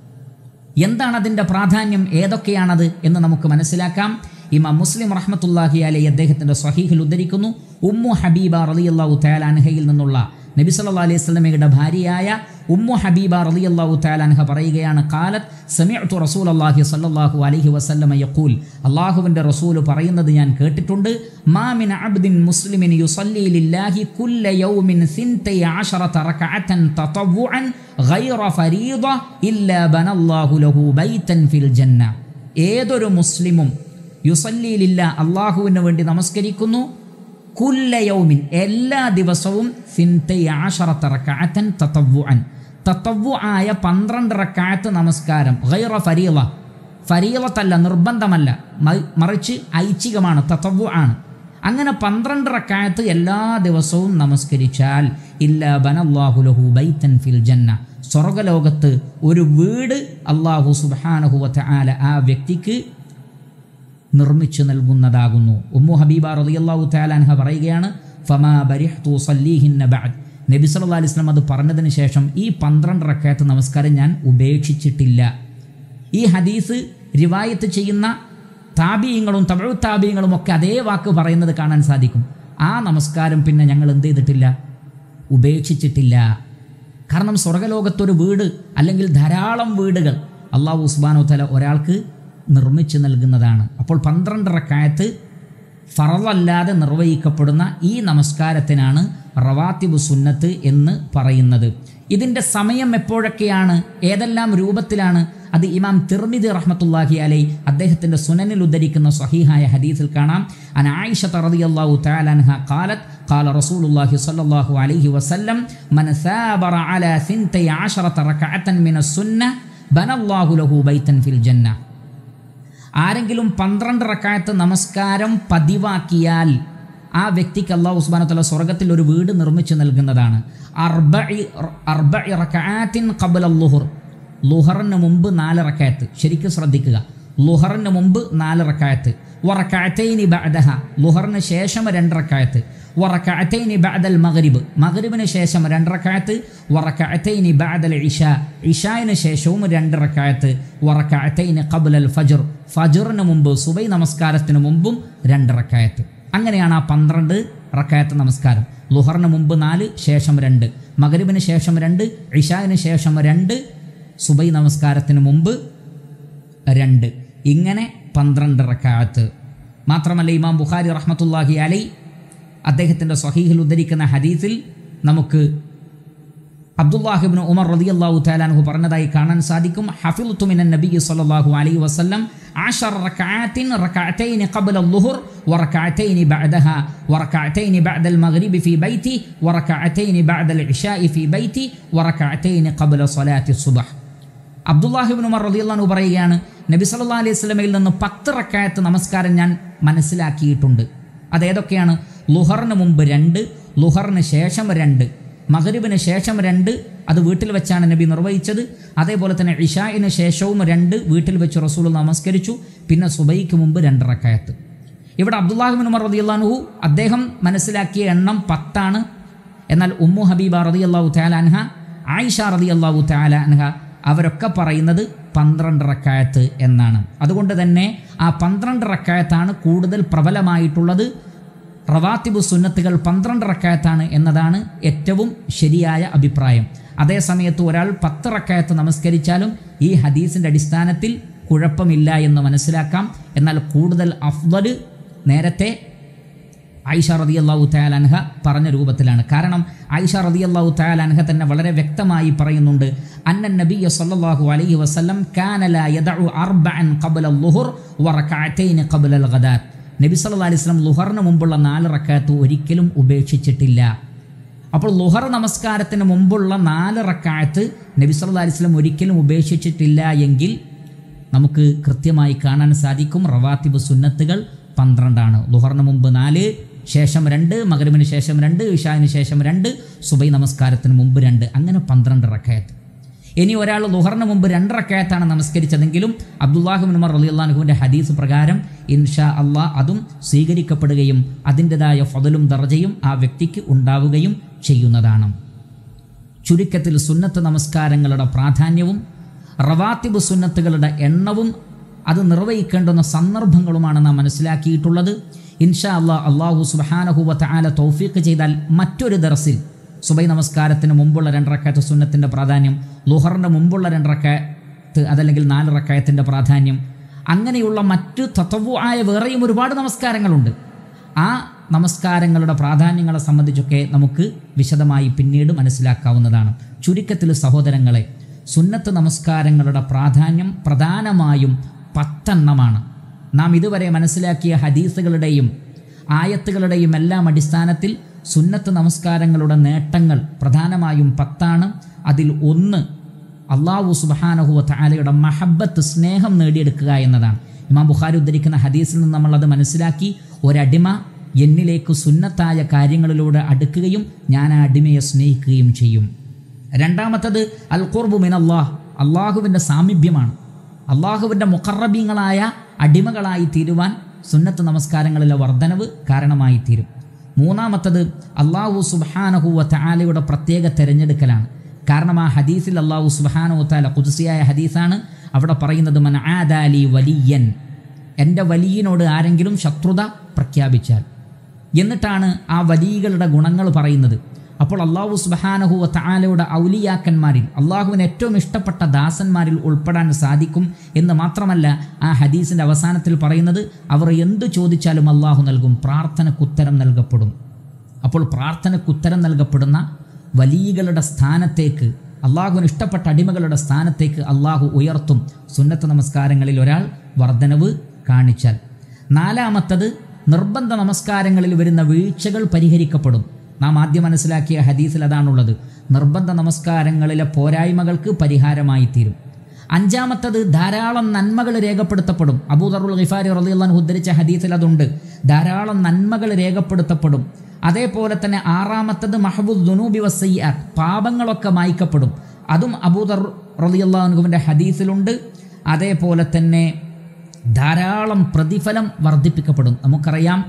എന്താണ് അതിൻ്റെ പ്രാധാന്യം ഏതൊക്കെയാണത് എന്ന് നമുക്ക് മനസ്സിലാക്കാം ഇമാം മുസ്ലിം റഹ്മത്തുല്ലാഹി അലൈ അദ്ദേഹത്തിൻ്റെ സ്വഹീഹിൽ ഉദ്ധരിക്കുന്നു ഉമ്മു ഹബീബ റളിയല്ലാഹു തആലാൻഹയിൽ നിന്നുള്ള നബി സല്ലല്ലാഹു അലൈഹി വസല്ലമയുടെ ഭാര്യയായ ഉമ്മു ഹബീബ റളിയല്ലാഹു തആലാൻഹ പറയുകയാണ് ഖാലത്ത് സമിഅ്തു റസൂലല്ലാഹി സ്വല്ലല്ലാഹു അലൈഹി വസല്ലമ യഖൂൽ അല്ലാഹുവിൻ്റെ റസൂൽ പറയുന്നത് ഞാൻ കേട്ടിട്ടുണ്ട് മാ മിൻ അബ്ദിൻ മുസ്ലിമിൻ യുസല്ലി ലില്ലാഹി കുല്ല യൗമിൻ സിൻതൈ അശറത റകഅതൻ തതവ്വുഅൻ ഗൈറ ഫരീദ ഇല്ലാ ബനല്ലാഹു ലഹു ബൈതൻ ഫിൽ ജന്ന ഏതൊരു മുസ്ലിമും യുസല്ലിയിലില്ല അള്ളാഹുവിന് വേണ്ടി നമസ്കരിക്കുന്നു കുല്ലയൗമിൻ എല്ലാ ദിവസവും സിൻതൈ ആഷറത്ത റക്കാത്തൻ തത്തവ്വുഅൻ തത്തവ്വു ആയ പന്ത്രണ്ട് റക്കാത്ത് നമസ്കാരം ഗൈറ ഫരീള ഫരീളത്തല്ല നിർബന്ധമല്ല മ- മറിച്ച് ഐച്ഛികമാണ് തത്തവ്വു ആണ് അങ്ങനെ പന്ത്രണ്ട് റക്കാത്ത് എല്ലാ ദിവസവും നമസ്കരിച്ചാൽ ഇല്ല ബനല്ലാഹുലഹു ബൈത്തൻ ഫിൽ ജന്ന സ്വർഗലോകത്ത് ഒരു വീട് അള്ളാഹു സുബാനഹുവത്ത ആല ആ വ്യക്തിക്ക് നിർമ്മിച്ചു നൽകുന്നതാകുന്നു ഉമ്മു ഹബീബ റളിയല്ലാഹു തആലാൻഹ പറയുകയാണ് ഫമാ ബരിഹ്തു സല്ലീഹിന്ന ബഅദ് നബി സല്ലല്ലാഹു അലൈഹി വസല്ലം അത് പറഞ്ഞതിന് ശേഷം ഈ പന്ത്രണ്ട് റക്കഅത്ത് നമസ്കാരം ഞാൻ ഉപേക്ഷിച്ചിട്ടില്ല ഈ ഹദീസ് റിവായത്ത് ചെയ്യുന്ന താബീയങ്ങളും തമിഴ് താബീയങ്ങളും ഒക്കെ അതേ വാക്ക് പറയുന്നത് കാണാൻ സാധിക്കും ആ നമസ്കാരം പിന്നെ ഞങ്ങൾ എന്ത് ചെയ്തിട്ടില്ല ഉപേക്ഷിച്ചിട്ടില്ല കാരണം സ്വർഗലോകത്തൊരു വീട് അല്ലെങ്കിൽ ധാരാളം വീടുകൾ അള്ളാഹു ഉസ്ബാനോ തല ഒരാൾക്ക് നിർമ്മിച്ചു നൽകുന്നതാണ് അപ്പോൾ പന്ത്രണ്ട് റക്കായത്ത് ഫറലല്ലാതെ നിർവഹിക്കപ്പെടുന്ന ഈ നമസ്കാരത്തിനാണ് റവാത്തിബ് സുന്നത്ത് എന്ന് പറയുന്നത് ഇതിൻ്റെ സമയം എപ്പോഴൊക്കെയാണ് ഏതെല്ലാം രൂപത്തിലാണ് അത് ഇമാം തിർമിദി റഹ്മത്തുല്ലാഹി അലൈ അദ്ദേഹത്തിൻ്റെ സുനനിൽ ഉദ്ധരിക്കുന്ന സഹീഹായ ഹദീസിൽ കാണാം അൻ ആയിഷ റളിയല്ലാഹു തആല അൻഹ ഖാലത്ത് قال رسول الله صلى الله عليه وسلم من ثابر على ثنتي عشرة ركعة من السنة بنى الله له بيتا في الجنة ആരെങ്കിലും പന്ത്രണ്ട് റക്കായത്ത് നമസ്കാരം പതിവാക്കിയാൽ ആ വ്യക്തിക്ക് അള്ളാഹു ഉസ്മാനത്തല്ല സ്വർഗത്തിൽ ഒരു വീട് നിർമ്മിച്ചു നൽകുന്നതാണ് അർബഇ അർബഇ റക്അാത്തിൻ ഖബല ലുഹുർ ലുഹറിന് മുമ്പ് നാല് റക്കായത്ത് ശരിക്കും ശ്രദ്ധിക്കുക ലുഹറിന് മുമ്പ് നാല് റക്കായത്ത് വറക്കായത്തൈനി ബഅദഹ ലുഹറിന് ശേഷം രണ്ട് റക്കായത്ത് വറക്കായത്തൈനി ബഅദൽ മഗ്രിബ് മഗ്രിബിന് ശേഷം രണ്ട് റക്കായത്ത് വറക്കായത്തൈനി ബഅദൽ ഇഷ ഇഷായിന് ശേഷവും രണ്ട് റക്കായത്ത് വറക്കായത്തൈനി ഖബ്ലൽ ഫജർ ഫജറിന് മുമ്പ് സുബൈ നമസ്കാരത്തിന് മുമ്പും രണ്ട് റക്കായത്ത് അങ്ങനെയാണ് ആ പന്ത്രണ്ട് റക്കായത്ത് നമസ്കാരം ലുഹറിന് മുമ്പ് നാല് ശേഷം രണ്ട് മഗ്രിബിന് ശേഷം രണ്ട് ഇഷായിന് ശേഷം രണ്ട് സുബൈ നമസ്കാരത്തിന് മുമ്പ് രണ്ട് ഇങ്ങനെ പന്ത്രണ്ട് റക്കായത്ത് മാത്രമല്ല ഇമാം ബുഖാരി റഹ്മത്തുല്ലാഹി അലൈ അദ്ദേഹത്തിൻ്റെ സ്വഹീഹിൽ ഉദ്ധരിക്കുന്ന ഹദീസിൽ നമുക്ക് അബ്ദുല്ലാഹിബ്നു ഉമർ റളിയല്ലാഹു തആലാൻഹു പറഞ്ഞതായി കാണാൻ സാധിക്കും ഹഫിൾതു മിനൻ നബി സല്ലല്ലാഹു അലൈഹി വസല്ലം عشر ركعات ركعتين قبل الظهر وركعتين بعدها وركعتين بعد المغرب في بيتي وركعتين بعد العشاء في بيتي وركعتين قبل صلاة الصبح അബ്ദുല്ലാഹിബിൻ ഉമർ റളിയല്ലാഹു പറയുകയാണ് നബി സല്ലല്ലാഹു അലൈഹി വസല്ലമയിൽ നിന്ന് പത്ത് റക്കായത്ത് നമസ്കാരം ഞാൻ മനസ്സിലാക്കിയിട്ടുണ്ട് അതേതൊക്കെയാണ് ലുഹറിന് മുമ്പ് രണ്ട് ലുഹറിന് ശേഷം രണ്ട് മഗ്രിബിന് ശേഷം രണ്ട് അത് വീട്ടിൽ വെച്ചാണ് നബി നിർവഹിച്ചത് അതേപോലെ തന്നെ ഇഷായിന് ശേഷവും രണ്ട് വീട്ടിൽ വെച്ച് റസൂൽ നമസ്കരിച്ചു പിന്നെ സുബൈക്ക് മുമ്പ് രണ്ട് റക്കായത്ത് ഇവിടെ അബ്ദുല്ലാഹിബിൻ ഉമർ റളിയല്ലാഹു അദ്ദേഹം മനസ്സിലാക്കിയ എണ്ണം പത്താണ് എന്നാൽ ഉമ്മു ഹബീബ റളിയല്ലാഹു തആല അൻഹ ആയിഷ റളിയല്ലാഹു തആല അൻഹ അവരൊക്കെ പറയുന്നത് പന്ത്രണ്ട് റക്കായത്ത് എന്നാണ് അതുകൊണ്ട് തന്നെ ആ പന്ത്രണ്ട് റക്കായത്താണ് കൂടുതൽ പ്രബലമായിട്ടുള്ളത് റവാത്തിബു സുന്നത്തുകൾ പന്ത്രണ്ട് റക്കായത്താണ് എന്നതാണ് ഏറ്റവും ശരിയായ അഭിപ്രായം അതേസമയത്ത് ഒരാൾ പത്ത് റക്കായത്ത് നമസ്കരിച്ചാലും ഈ ഹദീസിൻ്റെ അടിസ്ഥാനത്തിൽ കുഴപ്പമില്ല എന്ന് മനസ്സിലാക്കാം എന്നാൽ കൂടുതൽ അഫ്ദല് നേരത്തെ ആയിഷ റതി അള്ളാഹു തയാലൻഹ പറഞ്ഞ രൂപത്തിലാണ് കാരണം ആയിഷ റതി അള്ളാഹു തയാലൻഹ തന്നെ വളരെ വ്യക്തമായി പറയുന്നുണ്ട് അന്നൻ നബിയ സല്ലല്ലാഹു അലൈഹി വസല്ലം കാനല യദഉ അർബഅൻ ഖബ്ല ളുഹുർ വറകഅതൈൻ ഖബ്ല അൽ ഗദാത്ത് നബി സല്ലല്ലാഹു അലൈഹി വസല്ലം ലുഹറിന് മുമ്പുള്ള നാല് റക്കാത്ത് ഒരിക്കലും ഉപേക്ഷിച്ചിട്ടില്ല അപ്പോൾ ലുഹർ നമസ്കാരത്തിന് മുമ്പുള്ള നാല് റക്കായത്ത് നബി സല്ലല്ലാഹു അലൈഹി വസല്ലം ഒരിക്കലും ഉപേക്ഷിച്ചിട്ടില്ല എങ്കിൽ നമുക്ക് കൃത്യമായി കാണാൻ സാധിക്കും റവാത്തിബ് സുന്നത്തുകൾ പന്ത്രണ്ടാണ് ലുഹറിന് മുമ്പ് നാല് ശേഷം രണ്ട് മകരമിന് ശേഷം രണ്ട് ഇഷാവിന് ശേഷം രണ്ട് സുബൈ നമസ്കാരത്തിന് മുമ്പ് രണ്ട് അങ്ങനെ പന്ത്രണ്ട് റക്കയത്ത് ഇനി ഒരാൾ ലുഹറിന് മുമ്പ് രണ്ട് റക്കയത്താണ് നമസ്കരിച്ചതെങ്കിലും അബ്ദുല്ലാഹിബിൻ ഉമർ അലി അള്ളാഹുവിൻ്റെ ഹദീസ് പ്രകാരം ഇൻഷാ അള്ളാ അതും സ്വീകരിക്കപ്പെടുകയും അതിൻ്റെതായ ഫതലും ദർജയും ആ വ്യക്തിക്ക് ഉണ്ടാവുകയും ചെയ്യുന്നതാണ് ചുരുക്കത്തിൽ സുന്നത്ത് നമസ്കാരങ്ങളുടെ പ്രാധാന്യവും റവാത്തിബ് സുന്നത്തുകളുടെ എണ്ണവും അത് നിർവഹിക്കേണ്ടുന്ന സന്ദർഭങ്ങളുമാണ് നാം മനസ്സിലാക്കിയിട്ടുള്ളത് ഇൻഷാ അള്ളാ അള്ളാഹു സുബാനഹുവത്ത് ആല തൗഫീഖ് ചെയ്താൽ മറ്റൊരു ദർസിൽ സുബൈ നമസ്കാരത്തിന് മുമ്പുള്ള രണ്ടറക്കായത്ത് സുന്നത്തിൻ്റെ പ്രാധാന്യം ലുഹറിൻ്റെ മുമ്പുള്ള രണ്ടറക്കായത്ത് അതല്ലെങ്കിൽ നാല് റക്കായത്തിൻ്റെ പ്രാധാന്യം അങ്ങനെയുള്ള മറ്റു തത്വ ആയ വേറെയും ഒരുപാട് നമസ്കാരങ്ങളുണ്ട് ആ നമസ്കാരങ്ങളുടെ പ്രാധാന്യങ്ങളെ സംബന്ധിച്ചൊക്കെ നമുക്ക് വിശദമായി പിന്നീട് മനസ്സിലാക്കാവുന്നതാണ് ചുരുക്കത്തിൽ സഹോദരങ്ങളെ സുന്നത്ത് നമസ്കാരങ്ങളുടെ പ്രാധാന്യം പ്രധാനമായും പത്തെണ്ണമാണ് നാം ഇതുവരെ മനസ്സിലാക്കിയ ഹദീസുകളുടെയും ആയത്തുകളുടെയും എല്ലാം അടിസ്ഥാനത്തിൽ സുന്നത്ത് നമസ്കാരങ്ങളുടെ നേട്ടങ്ങൾ പ്രധാനമായും പത്താണ് അതിൽ ഒന്ന് അള്ളാഹു സുബാനഹുവ താലയുടെ മഹബത്ത് സ്നേഹം നേടിയെടുക്കുക എന്നതാണ് ഇമാം ബുഖാരി ഉദ്ധരിക്കുന്ന ഹദീസിൽ നിന്ന് നമ്മളത് മനസ്സിലാക്കി ഒരടിമ എന്നിലേക്ക് സുന്നത്തായ കാര്യങ്ങളിലൂടെ അടുക്കുകയും ഞാൻ ആ അടിമയെ സ്നേഹിക്കുകയും ചെയ്യും രണ്ടാമത്തത് അൽ ഖുർബു മിൻ അള്ളാഹ് അള്ളാഹുവിൻ്റെ സാമീപ്യമാണ് അള്ളാഹുവിൻ്റെ മുഖറബീങ്ങളായ അടിമകളായി തീരുവാൻ സുന്നത്ത് നമസ്കാരങ്ങളിലെ വർധനവ് കാരണമായി തീരും മൂന്നാമത്തത് അള്ളാഹു സുബാനഹുവ താലയുടെ പ്രത്യേക തിരഞ്ഞെടുക്കലാണ് കാരണം ആ ഹദീസിൽ അള്ളാഹു സുബാനു താല കുതിസിയായ ഹദീസാണ് അവിടെ പറയുന്നത് മൻ ആദാലി വലിയൻ എൻ്റെ വലിയനോട് ആരെങ്കിലും ശത്രുത പ്രഖ്യാപിച്ചാൽ എന്നിട്ടാണ് ആ വലിയകളുടെ ഗുണങ്ങൾ പറയുന്നത് അപ്പോൾ അള്ളാഹു സുബാനഹുവ താലയുടെ ഔലിയാക്കന്മാരിൽ അള്ളാഹുവിന് ഏറ്റവും ഇഷ്ടപ്പെട്ട ദാസന്മാരിൽ ഉൾപ്പെടാൻ സാധിക്കും എന്ന് മാത്രമല്ല ആ ഹദീസിൻ്റെ അവസാനത്തിൽ പറയുന്നത് അവർ എന്തു ചോദിച്ചാലും അള്ളാഹു നൽകും പ്രാർത്ഥനക്കുത്തരം നൽകപ്പെടും അപ്പോൾ പ്രാർത്ഥനക്കുത്തരം നൽകപ്പെടുന്ന വലിയകളുടെ സ്ഥാനത്തേക്ക് അള്ളാഹുവിന് ഇഷ്ടപ്പെട്ട അടിമകളുടെ സ്ഥാനത്തേക്ക് അള്ളാഹു ഉയർത്തും സുന്നത്ത് നമസ്കാരങ്ങളിൽ ഒരാൾ വർധനവ് കാണിച്ചാൽ നാലാമത്തത് നിർബന്ധ നമസ്കാരങ്ങളിൽ വരുന്ന വീഴ്ചകൾ പരിഹരിക്കപ്പെടും നാം ആദ്യം മനസ്സിലാക്കിയ ഹദീസിൽ അതാണുള്ളത് നിർബന്ധ നമസ്കാരങ്ങളിലെ പോരായ്മകൾക്ക് പരിഹാരമായി തീരും അഞ്ചാമത്തത് ധാരാളം നന്മകൾ രേഖപ്പെടുത്തപ്പെടും അബൂദറുൽ ഖിഫാരി റളിയല്ലാഹു ഉദ്ധരിച്ച ഹദീസിൽ അതുണ്ട് ധാരാളം നന്മകൾ രേഖപ്പെടുത്തപ്പെടും അതേപോലെ തന്നെ ആറാമത്തത് മഹബുദ് ദുനൂബി വസയ്യാത്ത് പാപങ്ങളൊക്കെ മായ്ക്കപ്പെടും അതും അബൂദർ റളിയല്ലാഹുവിൻ്റെ ഹദീസിലുണ്ട് അതേപോലെ തന്നെ ധാരാളം പ്രതിഫലം വർദ്ധിപ്പിക്കപ്പെടും നമുക്കറിയാം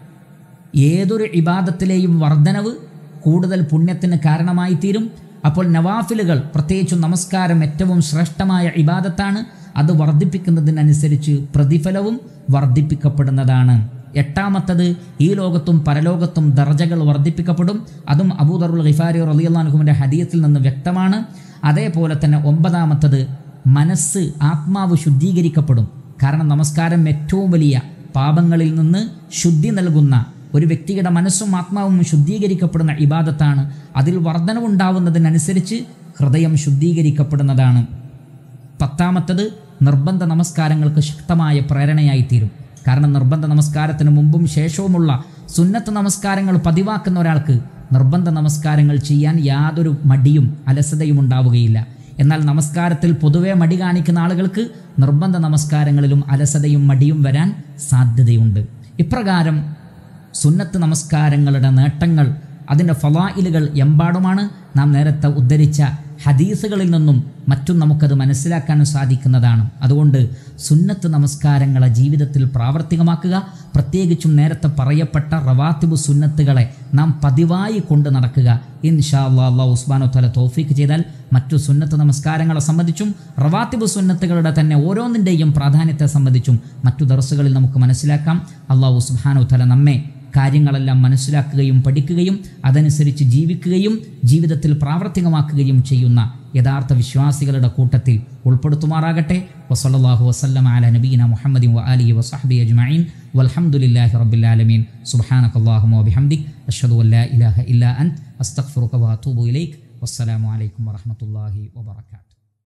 ഏതൊരു ഇബാദത്തിലെയും വർധനവ് കൂടുതൽ പുണ്യത്തിന് കാരണമായി തീരും അപ്പോൾ നവാഫിലുകൾ പ്രത്യേകിച്ചും നമസ്കാരം ഏറ്റവും ശ്രേഷ്ഠമായ ഇബാദത്താണ് അത് വർദ്ധിപ്പിക്കുന്നതിനനുസരിച്ച് പ്രതിഫലവും വർദ്ധിപ്പിക്കപ്പെടുന്നതാണ് എട്ടാമത്തത് ഈ ലോകത്തും പരലോകത്തും ദർജകൾ വർദ്ധിപ്പിക്കപ്പെടും അതും അബൂദറുൽ ഖിഫാരി റലിയുള്ളാൻഹുവിൻ്റെ ഹദീയത്തിൽ നിന്ന് വ്യക്തമാണ് അതേപോലെ തന്നെ ഒമ്പതാമത്തത് മനസ്സ് ആത്മാവ് ശുദ്ധീകരിക്കപ്പെടും കാരണം നമസ്കാരം ഏറ്റവും വലിയ പാപങ്ങളിൽ നിന്ന് ശുദ്ധി നൽകുന്ന ഒരു വ്യക്തിയുടെ മനസ്സും ആത്മാവും ശുദ്ധീകരിക്കപ്പെടുന്ന ഇബാദത്താണ് അതിൽ വർധനവുണ്ടാവുന്നതിനനുസരിച്ച് ഹൃദയം ശുദ്ധീകരിക്കപ്പെടുന്നതാണ് പത്താമത്തത് നിർബന്ധ നമസ്കാരങ്ങൾക്ക് ശക്തമായ പ്രേരണയായി തീരും കാരണം നിർബന്ധ നമസ്കാരത്തിന് മുമ്പും ശേഷവുമുള്ള സുന്നത്ത് നമസ്കാരങ്ങൾ പതിവാക്കുന്ന ഒരാൾക്ക് നിർബന്ധ നമസ്കാരങ്ങൾ ചെയ്യാൻ യാതൊരു മടിയും അലസതയും ഉണ്ടാവുകയില്ല എന്നാൽ നമസ്കാരത്തിൽ പൊതുവെ മടി കാണിക്കുന്ന ആളുകൾക്ക് നിർബന്ധ നമസ്കാരങ്ങളിലും അലസതയും മടിയും വരാൻ സാധ്യതയുണ്ട് ഇപ്രകാരം സുന്നത്ത് നമസ്കാരങ്ങളുടെ നേട്ടങ്ങൾ അതിൻ്റെ ഫലായിലുകൾ എമ്പാടുമാണ് നാം നേരത്തെ ഉദ്ധരിച്ച ഹദീസുകളിൽ നിന്നും മറ്റും നമുക്കത് മനസ്സിലാക്കാൻ സാധിക്കുന്നതാണ് അതുകൊണ്ട് സുന്നത്ത് നമസ്കാരങ്ങളെ ജീവിതത്തിൽ പ്രാവർത്തികമാക്കുക പ്രത്യേകിച്ചും നേരത്തെ പറയപ്പെട്ട റവാത്തിബ് സുന്നത്തുകളെ നാം പതിവായി കൊണ്ട് നടക്കുക ഇൻഷാ അള്ളാ അള്ളാഹു ഉസ്മാനോ തല തോഫീക്ക് ചെയ്താൽ മറ്റു സുന്നത്ത് നമസ്കാരങ്ങളെ സംബന്ധിച്ചും റവാത്തിബ് സുന്നത്തുകളുടെ തന്നെ ഓരോന്നിൻ്റെയും പ്രാധാന്യത്തെ സംബന്ധിച്ചും മറ്റു ദർസുകളിൽ നമുക്ക് മനസ്സിലാക്കാം അള്ളാഹു സുബാനോ തല നമ്മെ കാര്യങ്ങളെല്ലാം മനസ്സിലാക്കുകയും പഠിക്കുകയും അതനുസരിച്ച് ജീവിക്കുകയും ജീവിതത്തിൽ പ്രാവർത്തികമാക്കുകയും ചെയ്യുന്ന യഥാർത്ഥ വിശ്വാസികളുടെ കൂട്ടത്തിൽ ഉൾപ്പെടുത്തുമാറാകട്ടെ വസല്ലാഹു വസ്ലം അല നബീന മുഹമ്മദ് വ അലി വസഹബി അജ്മീൻ വൽഹമുല്ലാഹി റബ്ബിലാലമീൻ സുബാനക്കല്ലാഹുമോ ബിഹംദിക് അഷദു അല്ലാ ഇലാഹ ഇല്ലാ അൻ അസ്തഗ്ഫിറുക വഅതൂബു ഇലൈക് വസ്സലാമു അലൈക്കും വറഹ്മത്തുള്ളാഹി വബറകാതുഹു